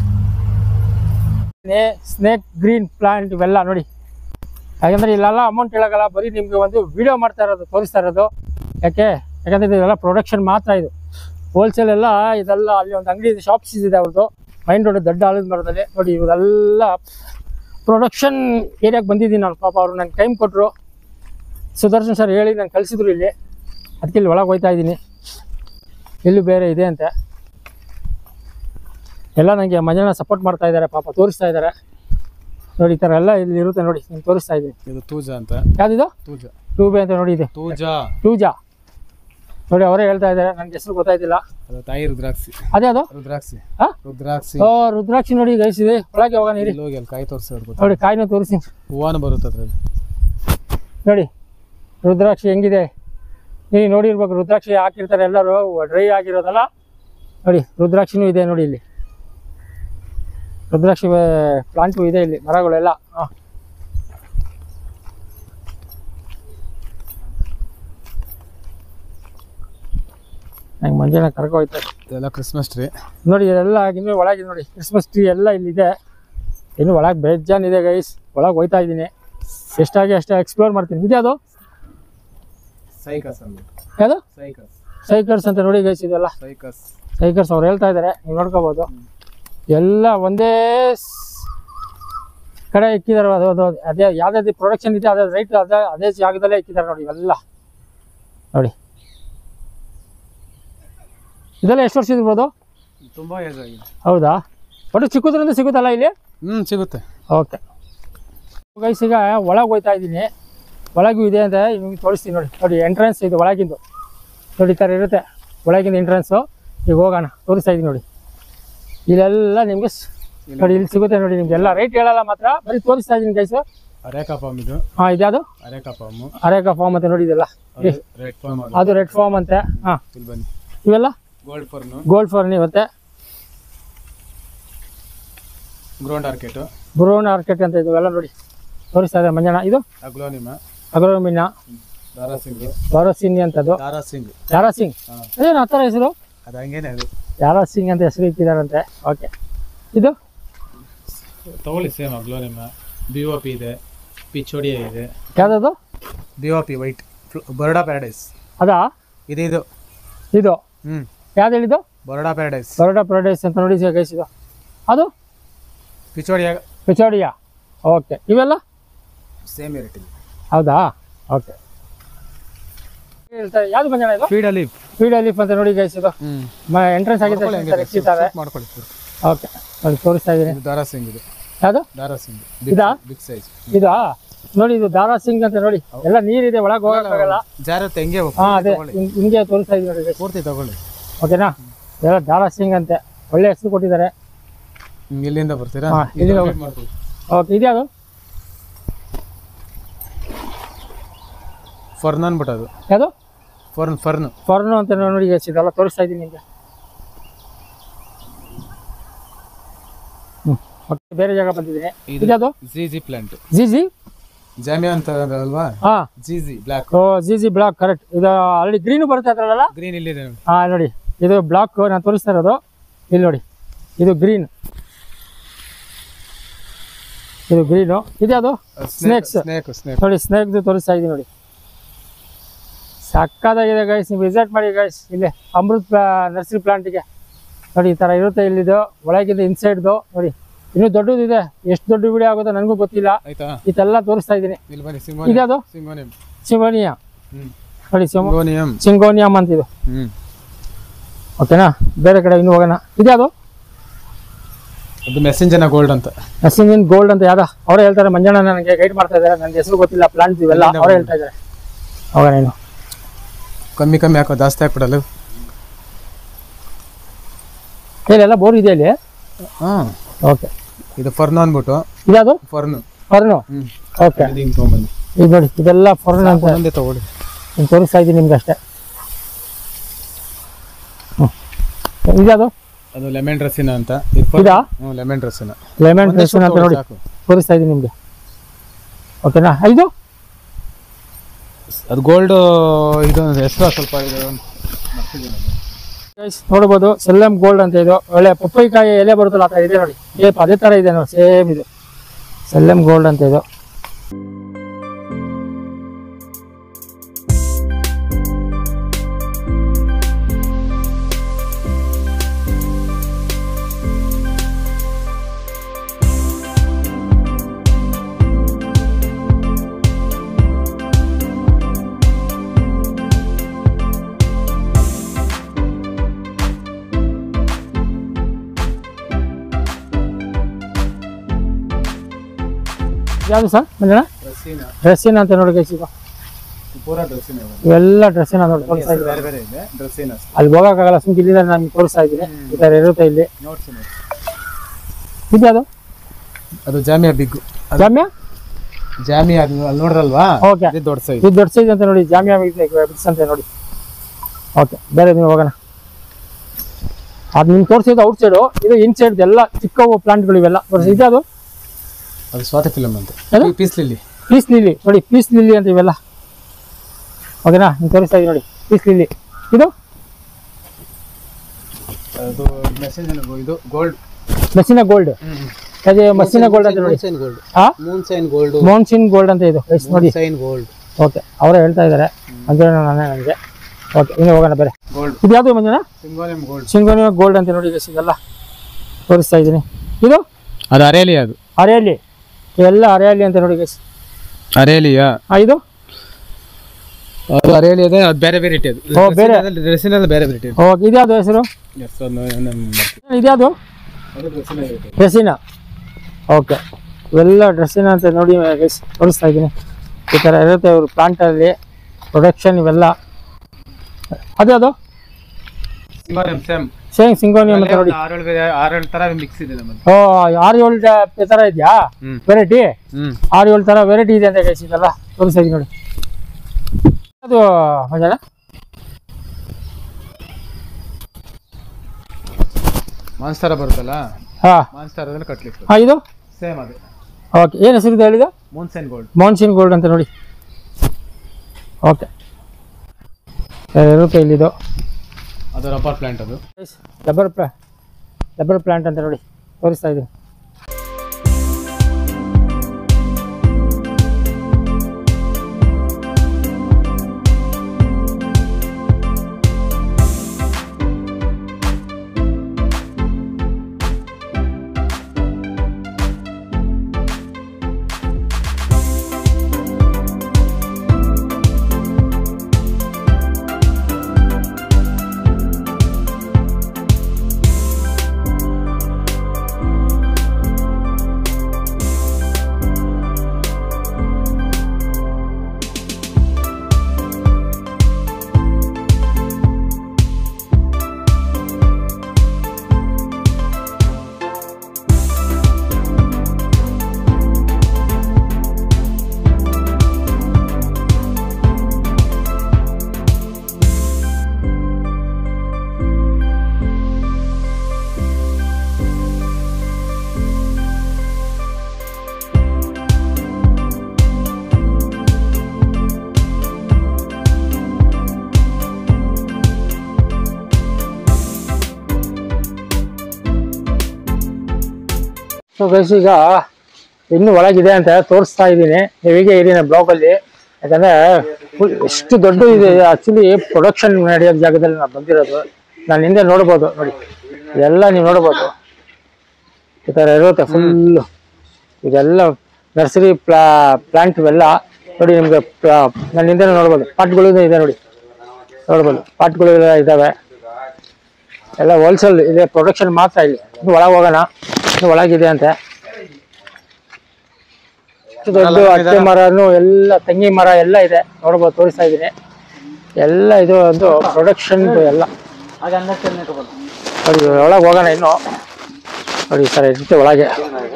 ಸ್ನೇಕ್ ಗ್ರೀನ್ ಪ್ಲಾಂಟ್ ಇವೆಲ್ಲ ನೋಡಿ ಯಾಕಂದ್ರೆ ಇಲ್ಲೆಲ್ಲ ಅಮೌಂಟ್ ಹೇಳೋಕ್ಕಲ್ಲ ಬರೀ ನಿಮಗೆ ಒಂದು ವಿಡಿಯೋ ಮಾಡ್ತಾ ಇರೋದು ತೋರಿಸ್ತಾ ಇರೋದು ಯಾಕೆ ಯಾಕಂದ್ರೆ ಇದೆಲ್ಲ ಪ್ರೊಡಕ್ಷನ್ ಮಾತ್ರ ಇದು ಹೋಲ್ಸೇಲ್ ಎಲ್ಲ ಇದೆಲ್ಲ ಅಲ್ಲಿ ಒಂದು ಅಂಗಡಿ ಇದೆ ಶಾಪ್ಸ್ ಇದೆ ಅವ್ರದ್ದು ಮೈನ್ ರೋಡ್ ದೊಡ್ಡ ಆಲದ ಮರದಲ್ಲಿ ನೋಡಿ ಇವರೆಲ್ಲ ಪ್ರೊಡಕ್ಷನ್ ಏರಿಯಾಗೆ ಬಂದಿದ್ದೀನಿ ನಾನು ಪಾಪ ಅವರು ನನಗೆ ಟೈಮ್ ಕೊಟ್ಟರು ಸುದರ್ಶನ್ ಸರ್ ಹೇಳಿ ನಾನು ಕಳಿಸಿದ್ರು ಇಲ್ಲಿ ಅದಕ್ಕೆ ಇಲ್ಲಿ ಒಳಗೆ ಹೋಗ್ತಾ ಇದ್ದೀನಿ ಇಲ್ಲೂ ಬೇರೆ ಇದೆ ಅಂತೆ ಎಲ್ಲ ನನಗೆ ಮಂಜಾನ ಸಪೋರ್ಟ್ ಮಾಡ್ತಾ ಇದ್ದಾರೆ ಪಾಪ ತೋರಿಸ್ತಾ ಇದ್ದಾರೆ ನೋಡಿ ಈ ಥರ ಎಲ್ಲ ಇಲ್ಲಿ ಇರುತ್ತೆ ನೋಡಿ ನಾನು ತೋರಿಸ್ತಾ ಇದ್ದೀನಿ ಇದು ತೂಜ ಅಂತ ಯಾವುದಿದು ತೂಜ ಟೂಬೆ ಅಂತ ನೋಡಿ ಇದೆ ತೂಜ ಟೂಜಾ ನೋಡಿ ಅವರೇ ಹೇಳ್ತಾ ಇದ್ದಾರೆ ನನಗೆ ಹೆಸರು ಗೊತ್ತಾಯ್ತಿಲ್ಲ ಅದು ತಾಯಿ ರುದ್ರಾಕ್ಷಿ ಅದೇ ಅದು ರುದ್ರಾಕ್ಷಿ ಹಾ? ರುದ್ರಾಕ್ಷಿ ಓ ರುದ್ರಾಕ್ಷಿ ನೋಡಿ ಗೈಸಿದೆ ಒಳಗೆ ಹೋಗೋಣ ಇರಿ ಇಲ್ಲಿ ಹೋಗಿ ಅಲ್ಲಿ ಕಾಯಿ ತೋರಿಸೋದು ಗೊತ್ತಾ ನೋಡಿ ಕಾಯಿನ ತೋರಿಸಿ ಹೂವಾನು ಬರುತ್ತೆ ಅದ್ರಲ್ಲಿ ನೋಡಿ ರುದ್ರಾಕ್ಷಿ ಹೆಂಗಿದೆ ನೀವು ನೋಡಿರ್ಬೇಕು ರುದ್ರಾಕ್ಷಿ ಹಾಕಿರ್ತಾರೆ ಎಲ್ಲರೂ ಡ್ರೈ ಆಗಿರೋದಲ್ಲ ನೋಡಿ ರುದ್ರಾಕ್ಷಿನೂ ಇದೆ ನೋಡಿ ಇಲ್ಲಿ ರುದ್ರಾಕ್ಷಿ ಪ್ಲಾಂಟು ಇದೆ ಇಲ್ಲಿ ಮರಗಳೆಲ್ಲ ಹಾಂ ನಂಗೆ ಮಂಜಾನ ಕರ್ಕೊ ಹೋಯ್ತಾರೆ ಇದೆಲ್ಲ ಕ್ರಿಸ್ಮಸ್ ಟ್ರೀ ನೋಡಿ ಇದೆಲ್ಲ ಇನ್ನೂ ಒಳಗೆ ನೋಡಿ ಕ್ರಿಸ್ಮಸ್ ಟ್ರೀ ಎಲ್ಲ ಇಲ್ಲಿದೆ ಇನ್ನು ಒಳಗೆ ಬೇಜಾನ್ ಇದೆ ಗೈಸ್ ಒಳಗೆ ಹೋಯ್ತಾ ಇದ್ದೀನಿ ಎಷ್ಟಾಗಿ ಅಷ್ಟೇ ಎಕ್ಸ್ಪ್ಲೋರ್ ಮಾಡ್ತೀನಿ ಇದ್ಯಾವುದು ಸೈಕಸ್ ಅಂದ್ಬಿಟ್ಟು ಯಾವುದು ಸೈಕಸ್ ಸೈಕರ್ಸ್ ಅಂತ ನೋಡಿ ಗೈಸ್ ಇದೆಲ್ಲ ಸೈಕಸ್ ಸೈಕರ್ಸ್ ಅವ್ರು ಹೇಳ್ತಾ ಇದ್ದಾರೆ ನೀವು ನೋಡ್ಕೋಬೋದು ಎಲ್ಲ ಒಂದೇ ಸ್- ಕಡೆ ಇಕ್ಕಿದ್ದಾರೆ ಅದು ಅದು ಅದೇ ಯಾವ್ದಾದ್ರು ಪ್ರೊಡಕ್ಷನ್ ಇದೆ ಅದೇ ರೈಟ್ ಅದೇ ಅದೇ ಜಾಗದಲ್ಲೇ ಇಕ್ಕಿದ್ದಾರೆ ನೋಡಿ ಇವೆಲ್ಲ ನೋಡಿ ಇದೆಲ್ಲ ಎಷ್ಟು ವರ್ಷ ಇರ್ಬೋದು ತುಂಬಾ ಏಜ್ ಆಗಿದೆ ಹೌದಾ ಒಟ್ಟು ಚಿಕ್ಕದ್ರಿಂದ ಸಿಗುತ್ತಲ್ಲ ಇಲ್ಲಿ ಹ್ಮ್ ಸಿಗುತ್ತೆ ಓಕೆ ಗೈಸ್ ಈಗ ಒಳಗೆ ಹೋಗ್ತಾ ಇದ್ದೀನಿ ಒಳಗೂ ಇದೆ ಅಂತ ನಿಮ್ಗೆ ತೋರಿಸ್ತೀನಿ ನೋಡಿ ನೋಡಿ ಎಂಟ್ರೆನ್ಸ್ ಇದು ಒಳಗಿಂದು ನೋಡಿ ಈ ಥರ ಇರುತ್ತೆ ಒಳಗಿಂದ ಎಂಟ್ರೆನ್ಸು ಈಗ ಹೋಗೋಣ ತೋರಿಸ್ತಾ ಇದ್ದೀನಿ ನೋಡಿ ಇಲ್ಲೆಲ್ಲ ನಿಮಗೆ ಸ್- ನೋಡಿ ಇಲ್ಲಿ ಸಿಗುತ್ತೆ ನೋಡಿ ನಿಮ್ಗೆ ಎಲ್ಲ ರೇಟ್ ಹೇಳಲ್ಲ ಮಾತ್ರ ಬರೀ ತೋರಿಸ್ತಾ ಇದ್ದೀನಿ ಗೈಸು ಅರೇಕಾ ಪಾಮ್ ಇದು ಹಾಂ ಇದ್ಯಾವುದು ಅರೇಕಾ ಪಾಮು ಅರೇಕಾ ಫಾರ್ಮ್ ಅಂತ ನೋಡಿ ಇದೆಲ್ಲ ರೆಡ್ ಪಾಮ್ ಅದು ಅದು ರೆಡ್ ಫಾರ್ಮ್ ಅಂತೆ ಹಾಂ ಇಲ್ಲಿ ಬನ್ನಿ ಇವೆಲ್ಲ ಗೋಲ್ಡ್ ಫರ್ನು ಗೋಲ್ಡ್ ಫಾರ್ನ್ ಇವತ್ತೆ ಗ್ರೌಂಡ್ ಆರ್ಕೆಟು ಬ್ರೌನ್ ಆರ್ಕೆಟ್ ಅಂತ ಇವೆಲ್ಲ ನೋಡಿ ತೋರಿಸ್ತಾ ಇದೆ ಮಂಜಣ್ಣ ಇದು ಅಗ್ಲೋನಿಮ ಅಗ್ರೋಮಿನ ದಾರಾ ಸಿಂಗ್ ಬಾರೋಸಿನಿ ಅಂತದ್ದು ದಾರಾ ಸಿಂಗ್ ಯಾರಾ ಸಿಂಗ್ ಹಾ. ಅದೇನು ಆ ಥರ ಹೆಸರು ಅದು ಹಂಗೇನೆ ಅದು ಯಾರಾ ಸಿಂಗ್ ಅಂತ ಹೆಸರು ಇಟ್ಟಿದಾರಂತೆ ಓಕೆ ಇದು ತಗೊಳ್ಳಿ same aglaonema B O P ಇದೆ ಪಿಚೋಡಿಯ ಇದೆ ಯಾವ್ದದು B O P white Baroda paradise ಅದಾ ಇದು ಇದು ಇದು ಹ್ಮ್ ಯಾವ್ದು ಹೇಳಿದ್ದು ಬರೋಡಾ ಪ್ಯಾರಡೈಸ್ ಬರೋಡಾ ಪ್ರೊಡೈಸ್ ಅಂತ ನೋಡಿ ಗೈಸ್ ಇದು ಅದು ಪಿಚೋಡಿಯ ಪಿಚೋಡಿಯಾ ಓಕೆ ಇವೆಲ್ಲ ಸೇಮ್ ರೇಟ್ ಇದೆ ಹೌದಾ ಓಕೆ ಹೇಳ್ತಾರೆ ಯಾವ್ದು ಬಂಜಣ ಇದು ಫೀಡ್ ಅಲ್ಲಿ ಫೀಡ್ ಲೀಫ್ ಅಂತ ನೋಡಿ ಗೈಸ್ ಇದು ಹ್ಮ್ ಎಂಟ್ರೆನ್ಸ್ ಆಗಿದೆ ಇಟ್ಟಿದ್ದಾರೆ ಮಾಡ್ಕೊಳ್ಳಿ ಓಕೆ ನೋಡಿ ತೋರಿಸ್ತಾ ಇದ್ದೀನಿ ಇದು ದಾರಾ ಸಿಂಗ್ ಇದು ಯಾವುದು ದಾರಾ ಸಿಂಗ್ ಇದಾ? ಬಿಗ್ ಸೈಜ್ ಇದಾ ನೋಡಿ ಇದು ದಾರಾ ಸಿಂಗ್ ಅಂತ ನೋಡಿ ಎಲ್ಲ ನೀರಿದೆ ಒಳಗೆ ಹೋಗಕ್ಕಾಗಲ್ಲ ಜಾರತ್ತೆ ಹೆಂಗೆ ಹೋಗ್ತದೆ? ಹಾ ಅದೇ ತಗೊಳ್ಳಿ ಹಿಂಗ್- ಹಿಂಗೆ ತೋರಿಸ್ತಾ ಇದ್ದೀನಿ ನೋಡಿ guys. ಪೂರ್ತಿ ತಗೊಳ್ಳಿ ಓಕೆನಾ ಇದೆಲ್ಲ ದಾರಾ ಸಿಂಗ್ ಅಂತೆ ಒಳ್ಳೆ ಹೆಸರು ಕೊಟ್ಟಿದ್ದಾರೆ ಹ್ಮ್, ಇಲ್ಲಿಂದ ಬರ್ತೀರಾ ಹಾ, ಇಲ್ಲಿಂದ ಇದು ಹೋಗಿ. ಮಾಡ್ಕೊಳ್ಳಿ. ಓಕೆ ಇದ್ಯಾವುದು ಫರ್ನ್ ಅನ್ಬಿಟ್ಟು ಅದು ಯಾವುದು ಫರ್ನ್ ಫರ್ನ್ ಫಾರ್ನು ಅಂತ ನೋಡಿ guys, ಇದೆಲ್ಲ ತೋರಿಸ್ತಾ ಇದ್ದೀನಿ ನಿಮಗೆ ಹ್ಞೂ ಓಕೆ ಬೇರೆ ಜಾಗ ಬಂದಿದ್ದೀನಿ ಇದು ಇದ್ಯಾವುದು Z Z plant Z Z Zamia ಅಂತ ಅಲ್ವಾ ಹಾ ಜೀಜಿ black oh Z Z black correct ಇದು ಆಲ್ರೆಡಿ ಗ್ರೀನು ಬರುತ್ತೆ ಅದ್ರಲ್ಲ ಗ್ರೀನ್ ಇಲ್ಲಿದೆ ನೋಡಿ ಹಾ ನೋಡಿ ಇದು ಬ್ಲಾಕ್ ನಾನು ತೋರಿಸ್ತಾ ಇರೋದು ಇಲ್ಲಿ ನೋಡಿ ಇದು ಗ್ರೀನ್ ಇದು ಗ್ರೀನು ಇದ್ಯಾವುದು ಸ್ನೇಕ್ಸ್ ಸ್ನೇಕ್ ಸ್ನೇಕ್ ನೋಡಿ ಸ್ನೇಕ್ದು ತೋರಿಸ್ತಾ ಇದ್ದೀನಿ ನೋಡಿ ಸಕ್ಕದಾಗಿದೆ ಗೈಸ್ ನೀವು ವಿಸಿಟ್ ಮಾಡಿ ಗೈಸ್ ಇಲ್ಲಿ ಅಮೃತ್ ನರ್ಸರಿ ಪ್ಲಾಂಟಿಗೆ ನೋಡಿ ಈ ಥರ ಇರುತ್ತೆ ಇಲ್ಲಿದು ಒಳಗಿಂದ ಇನ್ಸೈಡ್ದು ನೋಡಿ ಇನ್ನೂ ದೊಡ್ಡದಿದೆ ಎಷ್ಟು ದೊಡ್ಡ ವಿಡಿಯೋ ಆಗುತ್ತೋ ನನಗೂ ಗೊತ್ತಿಲ್ಲ ಆಯ್ತಾ ಇದೆಲ್ಲ ತೋರಿಸ್ತಾ ಇದ್ದೀನಿ ಇಲ್ಲಿ ಬನ್ನಿ ಸಿಂಗೋನಿಯಂ ಇದ್ಯಾವುದು ಸಿಂಗೋನಿಯಂ ಸಿಂಗೋನಿಯಾ ಹ್ಮ್ ನೋಡಿ ಸಿಂಗೋ ಸಿಂಗೋನಿಯಂ ಸಿಂಗೋನಿಯಮ್ ಅಂತಿದು ಹ್ಮ್ ಓಕೆನಾ ಬೇರೆ ಕಡೆ ಇನ್ನೂ ಹೋಗೋಣ ಇದ್ಯಾವುದು ಅದು ಮೆಸೆಂಜನ ಗೋಲ್ಡ್ ಅಂತ ನರ್ಸಿಂಗ್ ಗೋಲ್ಡ್ ಅಂತ ಯಾವ್ದ ಅವರೇ ಹೇಳ್ತಾರೆ ಮಂಜಣ್ಣ ನನಗೆ ಗೈಡ್ ಮಾಡ್ತಾ ಇದ್ದಾರೆ ನನಗೆ ಹೆಸರು ಗೊತ್ತಿಲ್ಲ ಪ್ಲಾಂಟ್ ಇವೆಲ್ಲ ಅವರೇ ಹೇಳ್ತಾ ಇದ್ದಾರೆ ಹೋಗೋಣ ಇನ್ನು ಕಮ್ಮಿ ಕಮ್ಮಿ ಹಾಕೋ ಜಾಸ್ತಿ ಹಾಕ್ಬಿಡಲ್ಲ ಇಲ್ಲೆಲ್ಲ ಬೋರ್ ಇದೆ ಇಲ್ಲಿ ಹಾ ಓಕೆ ಇದು ಫರ್ನ್ ಅಂದ್ಬಿಟ್ಟು ಇದ್ಯಾವುದು ಫರ್ನ್ ಫರ್ನು ಹ್ಮ್ ಓಕೆ ಇದು ಹಿಂಗ್ ತೊಗೊಂಬನ್ನಿ ಇದು ನೋಡಿ ಇದೆಲ್ಲ ಫರ್ನ್ ಅಂತ ಒಂದೇ ತಗೊಳ್ಳಿ ನಾನು ತೋರಿಸ್ತಾ ಇದ್ದೀನಿ ನಿಮ್ಗೆ ಅಷ್ಟೇ ಹ್ಮ್. ಇದ್ಯಾವುದು ಅದು ಲೆಮನ್ ಡ್ರೆಸ್ಸಿನ ಅಂತ ಇದಾ ಹ್ಞೂ ಲೆಮನ್ ಡ್ರೆಸ್ಸಿನ ಲೆಮನ್ ಡ್ರೆಸ್ಸಿನ ಅಂತ ನೋಡಿ ಸಾಕು ತೋರಿಸ್ತಾ ಇದ್ದೀನಿ ನಿಮಗೆ ಓಕೆನಾ ಇದು ಅದು ಗೋಲ್ಡ್ ಇದು ಹೆಸರು ಸ್ವಲ್ಪ ಇದು Guys, ನೋಡ್ಬೋದು ಸೆಲ್ಲಂ ಗೋಲ್ಡ್ ಅಂತ ಇದು ಒಳ್ಳೆ ಪಪ್ಪಾಯಿಕಾಯಿ ಎಲೆ ಬರುತ್ತಲ್ಲ ಆ ಥರ ಇದೆ ನೋಡಿ ಏ ಅದೇ ಥರ ಇದೆ ನೋಡಿ ಸೇಮ್ ಇದು ಸೆಲ್ಲಂ ಗೋಲ್ಡ್ ಅಂತ ಇದು ಯಾವುದು ಸರ್ ಮಂಜಣ್ಣ ಡ್ರೆಸ್ಸಿನ ಡ್ರೆಸ್ಸಿನ ಅಂತ ನೋಡಿ guys ಇದು ಪೂರ ಡ್ರೆಸ್ಸಿನ ಇವೆಲ್ಲ ಡ್ರೆಸ್ಸಿನ ನೋಡಿ ತೋರಿಸ್ತಾ ಇದ್ದೀನಿ ಬೇರೆ ಬೇರೆ ಇದೆ ಡ್ರೆಸ್ಸಿನ ಅಲ್ಲಿ ಹೋಗೋಕ್ಕಾಗಲ್ಲ ಸುಮ್ಕೆ ಇಲ್ಲಿಂದ ನಾನು ತೋರಿಸ್ತಾ ಇದ್ದೀನಿ ಈ ಥರ ಇರುತ್ತೆ ಇಲ್ಲಿ ನೋಡ್ಸಿ ನೋಡಿ ಇದ್ಯಾವುದು ಅದು ಜಾಮಿಯಾ ಬಿಗ್ ಜಾಮ್ಯಾ ಜಾಮಿಯಾ ಅದು ಅಲ್ಲಿ ನೋಡ್ರಲ್ವಾ ಓಕೆ ಇದು ದೊಡ್ಡ ಸೈಜ್ ಇದು ದೊಡ್ಡ ಸೈಜ್ ಅಂತ ನೋಡಿ ಜಾಮಿಯಾ ಬಿಕ್ಸ್ ಅಂತ ನೋಡಿ ಓಕೆ ಬೇರೆ ನೀವು ಹೋಗೋಣ ಅದು ನಿಮ್ಗೆ ತೋರಿಸಿದ್ದು ಔಟ್ ಸೈಡು ಇದು ಇನ್ ಸೈಡ್ ಎಲ್ಲ ಚಿಕ್ಕವು ಪ್ಲಾಂಟ್ಗಳು ಇವೆಲ್ಲ ತೋರಿಸಿ ಇದ್ಯಾವುದು ಅದು ಸ್ವಾತಿ ಫಿಲಮ್ ಅಂತ ಏನು? ಪೀಸ್ ಲಿಲ್ಲಿ ಪೀಸ್ ಲಿಲ್ಲಿ ನೋಡಿ ಪೀಸ್ ಲಿಲ್ಲಿ ಅಂತ ಇವೆಲ್ಲ ಓಕೆನಾ ನೀವು ತೋರಿಸ್ತಾ ಇದ್ದೀನಿ ನೋಡಿ ಪೀಸ್ ಲಿಲ್ಲಿ ಇದು ಅದು ಮೆಸೇಜ್ ಇದು ಗೋಲ್ಡ್ ಮಸಿನ ಗೋಲ್ಡ್ ಅದೇ ಮಸಿನ ಗೋಲ್ಡ್ ಅಂತ ನೋಡಿ ಸೈನ್ ಗೋಲ್ಡ್ ಹಾ moonshine gold moonshine gold ಅಂತ ಇದು ಎಷ್ಟು ನೋಡಿ ಸೈನ್ ಗೋಲ್ಡ್ ಓಕೆ ಅವರೇ ಹೇಳ್ತಾ ಇದ್ದಾರೆ ಮಂಜುಳ ನಾನೇ ನನಗೆ ಓಕೆ ಇನ್ನು ಹೋಗೋಣ ಬೇರೆ ಗೋಲ್ಡ್ ಇದು ಯಾವುದು Manjula syngonium gold syngonium gold ಅಂತ ನೋಡಿ guys ಇದೆಲ್ಲ ತೋರಿಸ್ತಾ ಇದ್ದೀನಿ ಇದು ಅದು ಅರೇಲಿ ಅದು ಅರೆಯಲ್ಲಿ ಇವೆಲ್ಲ ಅರೆಯಲ್ಲಿ ಅಂತ ನೋಡಿ ಗೈಸ್ ಅರೇಲಿಯಾ ಆ ಇದು ಅದು ಅರೇಲಿ ಇದೆ ಅದು ಬೇರೆ ವೆರೈಟಿ ಅದು ಓ, ಬೇರೆ. ಡ್ರೆಸ್ಸಿನಲ್ಲಿ ಬೇರೆ ವೆರೈಟಿ ಓಕೆ ಇದ್ಯಾವುದು ಹೆಸರು ಎಸ್ ಅದು ಇದ್ಯಾವುದು ಡ್ರೆಸ್ಸಿನ ಓಕೆ ಇವೆಲ್ಲ ಡ್ರೆಸ್ಸಿನ ಅಂತ ನೋಡಿ ಗೈಸ್ ತೋರಿಸ್ತಾ ಇದ್ದೀನಿ ಈ ಥರ ಇರುತ್ತೆ ಇವರು ಪ್ಲಾಂಟಲ್ಲಿ ಪ್ರೊಡಕ್ಷನ್ ಇವೆಲ್ಲ ಅದ್ಯಾವುದು ಸಿಂಗೋನಿಯಂ ಸೇಮ್ ಸೇಮ್ ಸಿಂಗೋನಿಯಂ ಅಂತ ನೋಡಿ ಆರೇಳು ಬೇರೆ ಆರೇಳು ತರ ಮಿಕ್ಸ್ ಇದೆ ನಮ್ಮಲ್ಲಿ ಓ ಆರು ಏಳು ಟ- ಥರ ಇದೆಯಾ ಹ್ಮ್ ವೆರೈಟಿ ಹ್ಮ್ ಆರು ಏಳು ಥರ ವೆರೈಟಿ ಇದೆ ಅಂತ ಗೈಸ್ ಇದೆಲ್ಲ ತೋರಿಸ್ತಾ ಇದ್ದೀನಿ ನೋಡಿ ಅದು ಮಂಜಾನ ಮಾನ್ಸ್ತಾರ ಬರುತ್ತಲ್ಲ ಹಾಂ ಮಾನ್ಸ್ತಾರ ಅದನ್ನ ಕಟ್ಲಿಕ್ಕೆ ಹಾಂ ಇದು ಸೇಮ್ ಅದು ಓಕೆ ಏನು ಹೆಸರಿದೆ ಹೇಳಿದ moonshine gold monsoon gold ಅಂತ ನೋಡಿ ಓಕೆ ಇರುತ್ತೆ ಇಲ್ಲಿದು ಅದು ರಬ್ಬರ್ ಪ್ಲಾಂಟ್ ಅದು ರಬ್ಬರ್ ಪ್ಲಾ ರಬ್ಬರ್ ಪ್ಲಾಂಟ್ ಅಂತ ನೋಡಿ ತೋರಿಸ್ತಾ ಇದ್ದೀನಿ ಸೊ ಗೈಸ್ ಈಗ ಇನ್ನು ಒಳಗಿದೆ ಅಂತ ತೋರಿಸ್ತಾ ಇದ್ದೀನಿ ನೀವು ಹೀಗೆ ಇರಿ ಬ್ಲಾಗ್ ಅಲ್ಲಿ ಯಾಕಂದ್ರೆ full ಎಷ್ಟು ದೊಡ್ಡ ಇದೆ ಆಕ್ಚುಲಿ ಪ್ರೊಡಕ್ಷನ್ ನಡೆಯೋ ಜಾಗದಲ್ಲಿ ನಾವು ಬಂದಿರೋದು ನಾನು ಹಿಂದೆ ನೋಡ್ಬೋದು ನೋಡಿ ಇದೆಲ್ಲ ನೀವು ನೋಡ್ಬೋದು ಈ ತರ ಇರುತ್ತೆ ಫುಲ್ ಇದೆಲ್ಲ ನರ್ಸರಿ ಪ್ಲಾ ಪ್ಲಾಂಟ್ ಇವೆಲ್ಲ ನೋಡಿ ನಿಮ್ಗೆ ನಾನು ಹಿಂದೆ ನೋಡ್ಬೋದು ಪಾಟ್ಗಳು ಇದೆ ನೋಡಿ ನೋಡ್ಬೋದು ಪಾಟ್ಗಳು ಎಲ್ಲ ಇದಾವೆ ಎಲ್ಲ ಹೋಲ್ಸೇಲ್ ಇದೆ ಪ್ರೊಡಕ್ಷನ್ ಮಾತ್ರ ಇಲ್ಲಿ ಇನ್ನು ಒಳಗೆ ಹೋಗೋಣ ಇನ್ನು ಒಳಗಿದೆ ಅಂತೆ ಇಷ್ಟು ದೊಡ್ಡ ಅಟ್ಟೆ ಮರನು ಎಲ್ಲ ತೆಂಗಿನ ಮರ ಎಲ್ಲ ಇದೆ ನೋಡ್ಬೋದು ತೋರಿಸ್ತಾ ಇದ್ದೀನಿ ಎಲ್ಲ ಇದು ಒಂದು ಪ್ರೊಡಕ್ಷನ್ ಎಲ್ಲ ನೋಡಿ ಒಳಗೆ ಹೋಗೋಣ ಇನ್ನು ನೋಡಿ ಸರ್ ಇರುತ್ತೆ ಒಳಗೆ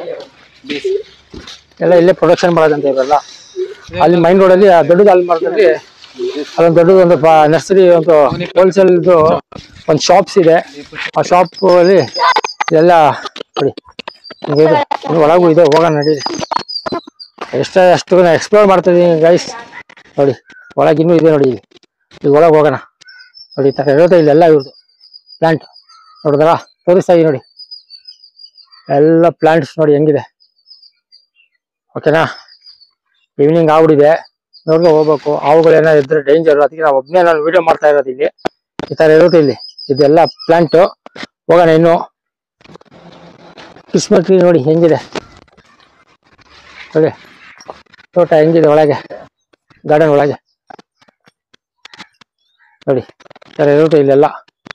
ಎಲ್ಲ ಇಲ್ಲೇ ಪ್ರೊಡಕ್ಷನ್ ಮಾಡೋದಂತ ಇವೆಲ್ಲ ಅಲ್ಲಿ ಮೈನ್ ರೋಡಲ್ಲಿ ಆ ದೊಡ್ಡದು ಅಲ್ಲಿ ಮರದಲ್ಲಿ ಅಲ್ಲೊಂದು ದೊಡ್ಡದು ಒಂದು ನರ್ಸರಿ ಒಂದು ಹೋಲ್ಸೇಲ್ ಒಂದು ಶಾಪ್ಸ್ ಇದೆ ಆ ಶಾಪ್ ಅಲ್ಲಿ ಎಲ್ಲ ನೋಡಿ ಹಿಂಗೆ ಇದೆ ಇನ್ನು ಒಳಗೂ ಇದೆ ಹೋಗೋಣ ನಡೀರಿ ಎಷ್ಟ ಅಷ್ಟು ಎಕ್ಸ್ಪ್ಲೋರ್ ಮಾಡ್ತಾ ಇದೀನಿ ಗೈಸ್ ನೋಡಿ ಒಳಗೆ ಇನ್ನೂ ಇದೆ ನೋಡಿ ಇಲ್ಲಿ ಈಗ ಒಳಗೆ ಹೋಗೋಣ ನೋಡಿ ಈ ಥರ ಇರುತ್ತೆ ಇಲ್ಲೆಲ್ಲ ಇವ್ರದ್ದು ಪ್ಲಾಂಟ್ ನೋಡಿದ್ರಾ ತೋರಿಸ್ತಾ ಇದೀನಿ ನೋಡಿ ಎಲ್ಲ ಪ್ಲಾಂಟ್ಸ್ ನೋಡಿ ಹೆಂಗಿದೆ ಓಕೆನಾ ಈವ್ನಿಂಗ್ ಆಗ್ಬಿಟ್ಟಿದೆ ನೋಡ್ಕೊ ಹೋಗ್ಬೇಕು ಹಾವುಗಳು ಏನಾದ್ರು ಇದ್ರೆ ಡೇಂಜರ್ ಅದಕ್ಕೆ ನಾವು ಒಬ್ಬನೇ ನಾನು ವಿಡಿಯೋ ಮಾಡ್ತಾ ಇರೋದು ಇಲ್ಲಿ ಈ ತರ ಇರುತ್ತೆ ಇಲ್ಲಿ ಇದೆಲ್ಲ ಪ್ಲಾಂಟ್ ಹೋಗೋಣ ಇನ್ನು ಕಿಸ್ಮತ್ ಟ್ರೀ ನೋಡಿ ಹೆಂಗಿದೆ ನೋಡಿ ತೋಟ ಹೆಂಗಿದೆ ಒಳಗೆ ಗಾರ್ಡನ್ ಒಳಗೆ ನೋಡಿ ಈ ತರ ಇರುತ್ತೆ ಇಲ್ಲೆಲ್ಲ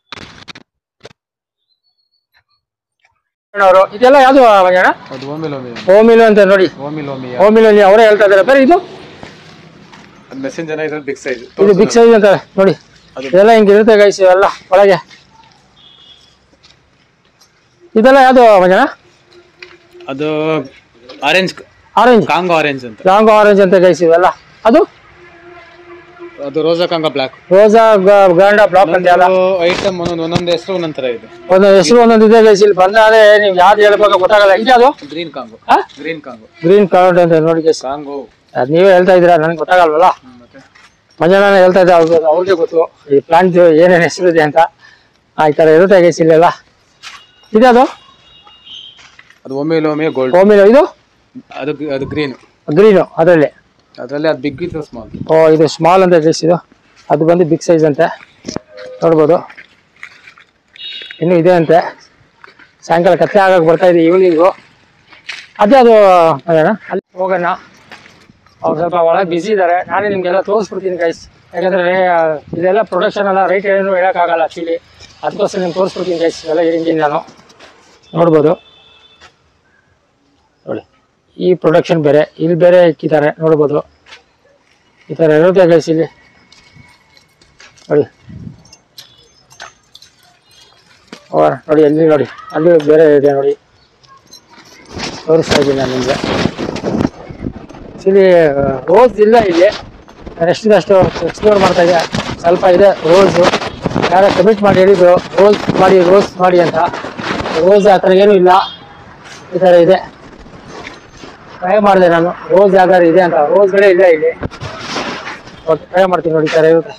ಅವರು ಇದೆಲ್ಲ ಯಾವ್ದು ಮಂಜಣ್ಣ ಅದು ಓಮಿಲ್ ಓಮಿ ಓಮಿಲು ಅಂತ ನೋಡಿ ಓಮಿಲ್ ಓಮಿ ಓಮಿಲಲ್ಲಿ ಅವರೇ ಹೇಳ್ತಾ ಇದಾರೆ ಬೇರೆ ಇದು ಅದು ಮೆಸೆಂಜರ್ ಇದ್ರಲ್ಲಿ ಬಿಗ್ ಸೈಜ್ ಇದು ಬಿಗ್ ಸೈಜ್ ಅಂತ ನೋಡಿ ಇದೆಲ್ಲ ಹಿಂಗಿರುತ್ತೆ ಗೈಸ್ ಇವೆಲ್ಲ ಒಳಗೆ ಇದೆಲ್ಲ ಯಾವ್ದು ಮಂಜಣ್ಣ ಅದು ಆರೆಂಜ್ ಆರೆಂಜ್ ಕಾಂಗೋ ಆರೆಂಜ್ ಅಂತ ಲಾಂಗ್ ಆರೆಂಜ್ ಅಂತ ಗೈಸ್ ಇವೆಲ್ಲ ಅದು ಅದು ರೋಸಾ ಕಾಂಗೋ ಬ್ಲಾಕ್ ರೋಸಾ ಗಾಂಡ ಬ್ಲಾಕ್ ಅಂತ ಎಲ್ಲ ಐಟಮ್ ಒಂದೊಂದು ಒಂದೊಂದು ಹೆಸರು ಒಂದೊಂದ್ ತರ ಇದೆ ಒಂದು ಹೆಸರು ಒಂದೊಂದು ಇದೆ ಗೈಸ್ ಇಲ್ಲಿ ಬಂದಾದ್ರೆ ನೀವು ಯಾವ್ದು ಹೇಳ್ಬೇಕು ಗೊತ್ತಾಗಲ್ಲ ಇದು ಗ್ರೀನ್ ಕಾಂಗೋ ಆ? ಗ್ರೀನ್ ಕಾಂಗೋ ಗ್ರೀನ್ ಕಾರ್ಡ್ ಅಂತ ನೋಡಿ ಗೈಸ್ ಕಾಂಗೋ ಅದ್ ನೀವೇ ಹೇಳ್ತಾ ಇದ್ದೀರಾ ನನ್ಗೆ ಗೊತ್ತಾಗಲ್ವಲ್ಲ ಮತ್ತೆ ಮಂಜಣ್ಣ ಹೇಳ್ತಾ ಇದ್ದ ಅವ್ರಿಗೆ ಅವ್ರಿಗೆ ಗೊತ್ತು ಈ ಪ್ಲಾಂಟ್ ಏನೇನು ಹೆಸರು ಇದೆ ಅಂತ ಆ, ಈ ತರ ಇರುತ್ತೆ ಗೈಸ್ ಇಲ್ಲೆಲ್ಲ ಇದೆ ಅದು ಅದು ಒಮ್ಮೆಲ್ ಒಮ್ಮೆ ಗೋಲ್ಡ್ ಓಮಿಲು ಇದು ಅದು ಅದು ಗ್ರೀನ್ ಗ್ರೀನು ಅದರಲ್ಲಿ ಅದರಲ್ಲಿ ಅದು ಬಿಗ್ ಇದು ಸ್ಮಾಲ್ ಓ ಇದು ಸ್ಮಾಲ್ ಅಂತ ಗೈಸ್ ಇದು ಅದು ಬಂದು ಬಿಗ್ ಸೈಜ್ ಅಂತೆ ನೋಡ್ಬೋದು ಇನ್ನು ಇದೆ ಅಂತೆ ಸಾಯಂಕಾಲ ಕತ್ತೆ ಆಗಕ್ಕೆ ಬರ್ತಾ ಇದೆ ಈವ್ನಿಂಗು ಅದೇ ಅದು ಅದೇನ ಅಲ್ಲಿ ಹೋಗೋಣ ಅವ್ರು ಸ್ವಲ್ಪ ಒಳಗೆ ಬಿಸಿ ಇದ್ದಾರೆ ನಾನೇ ನಿಮಗೆಲ್ಲ ತೋರಿಸ್ಬಿಡ್ತೀನಿ ಗೈಸ್ ಯಾಕಂದರೆ ಇದೆಲ್ಲ ಪ್ರೊಡಕ್ಷನ್ ಎಲ್ಲ ರೈಟ್ ಏನು ಹೇಳೋಕ್ಕಾಗಲ್ಲ ಆ್ಯಕ್ಚುಲಿ ಅದಕ್ಕೋಸ್ಕರ ನಿಮ್ಗೆ ತೋರಿಸ್ಬಿಡ್ತೀನಿ ಗೈಸ್ ಎಲ್ಲ ಹೇಳಿದ್ದೀನಿ ನಾನು ನೋಡ್ಬೋದು ನೋಡಿ ಈ ಪ್ರೊಡಕ್ಷನ್ ಬೇರೆ ಇಲ್ಲಿ ಬೇರೆ ಇಕ್ಕಿದ್ದಾರೆ ನೋಡ್ಬೋದು ಈ ಥರ ಇರುತ್ತೆ ಗೈಸ್ ಇಲ್ಲಿ ನೋಡಿ ಓ ನೋಡಿ ಅಲ್ಲಿ ನೋಡಿ ಅಲ್ಲಿ ಬೇರೆ ಇದೆ ನೋಡಿ ತೋರಿಸ್ತಾ ಇದ್ದೀನಿ ನಾನು ನಿಮಗೆ ಆ್ಯಕ್ಚುಲಿ ರೋಸ್ ಇಲ್ಲ ಇಲ್ಲಿ ನಾನು ಎಷ್ಟಿದಷ್ಟು ಎಕ್ಸ್ಪ್ಲೋರ್ ಮಾಡ್ತಾ ಇದ್ದೆ ಸ್ವಲ್ಪ ಇದೆ ರೋಸು ಯಾರೋ ಕಮಿಟ್ ಮಾಡಿ ಹೇಳಿದ್ರು ರೋಸ್ ಮಾಡಿ ರೋಸ್ ಮಾಡಿ ಅಂತ ರೋಸ್ ಆ ಥರ ಏನೂ ಇಲ್ಲ ಈ ಥರ ಇದೆ ಟ್ರೈ ಮಾಡಿದೆ ನಾನು ರೋಸ್ ಯಾವ್ದಾರು ಇದೆ ಅಂತ ರೋಸ್ಗಳೇ ಇಲ್ಲ ಇಲ್ಲಿ ಓಕೆ ಟ್ರೈ ಮಾಡ್ತೀನಿ ನೋಡಿ ಈ ಥರ ಇರುತ್ತೆ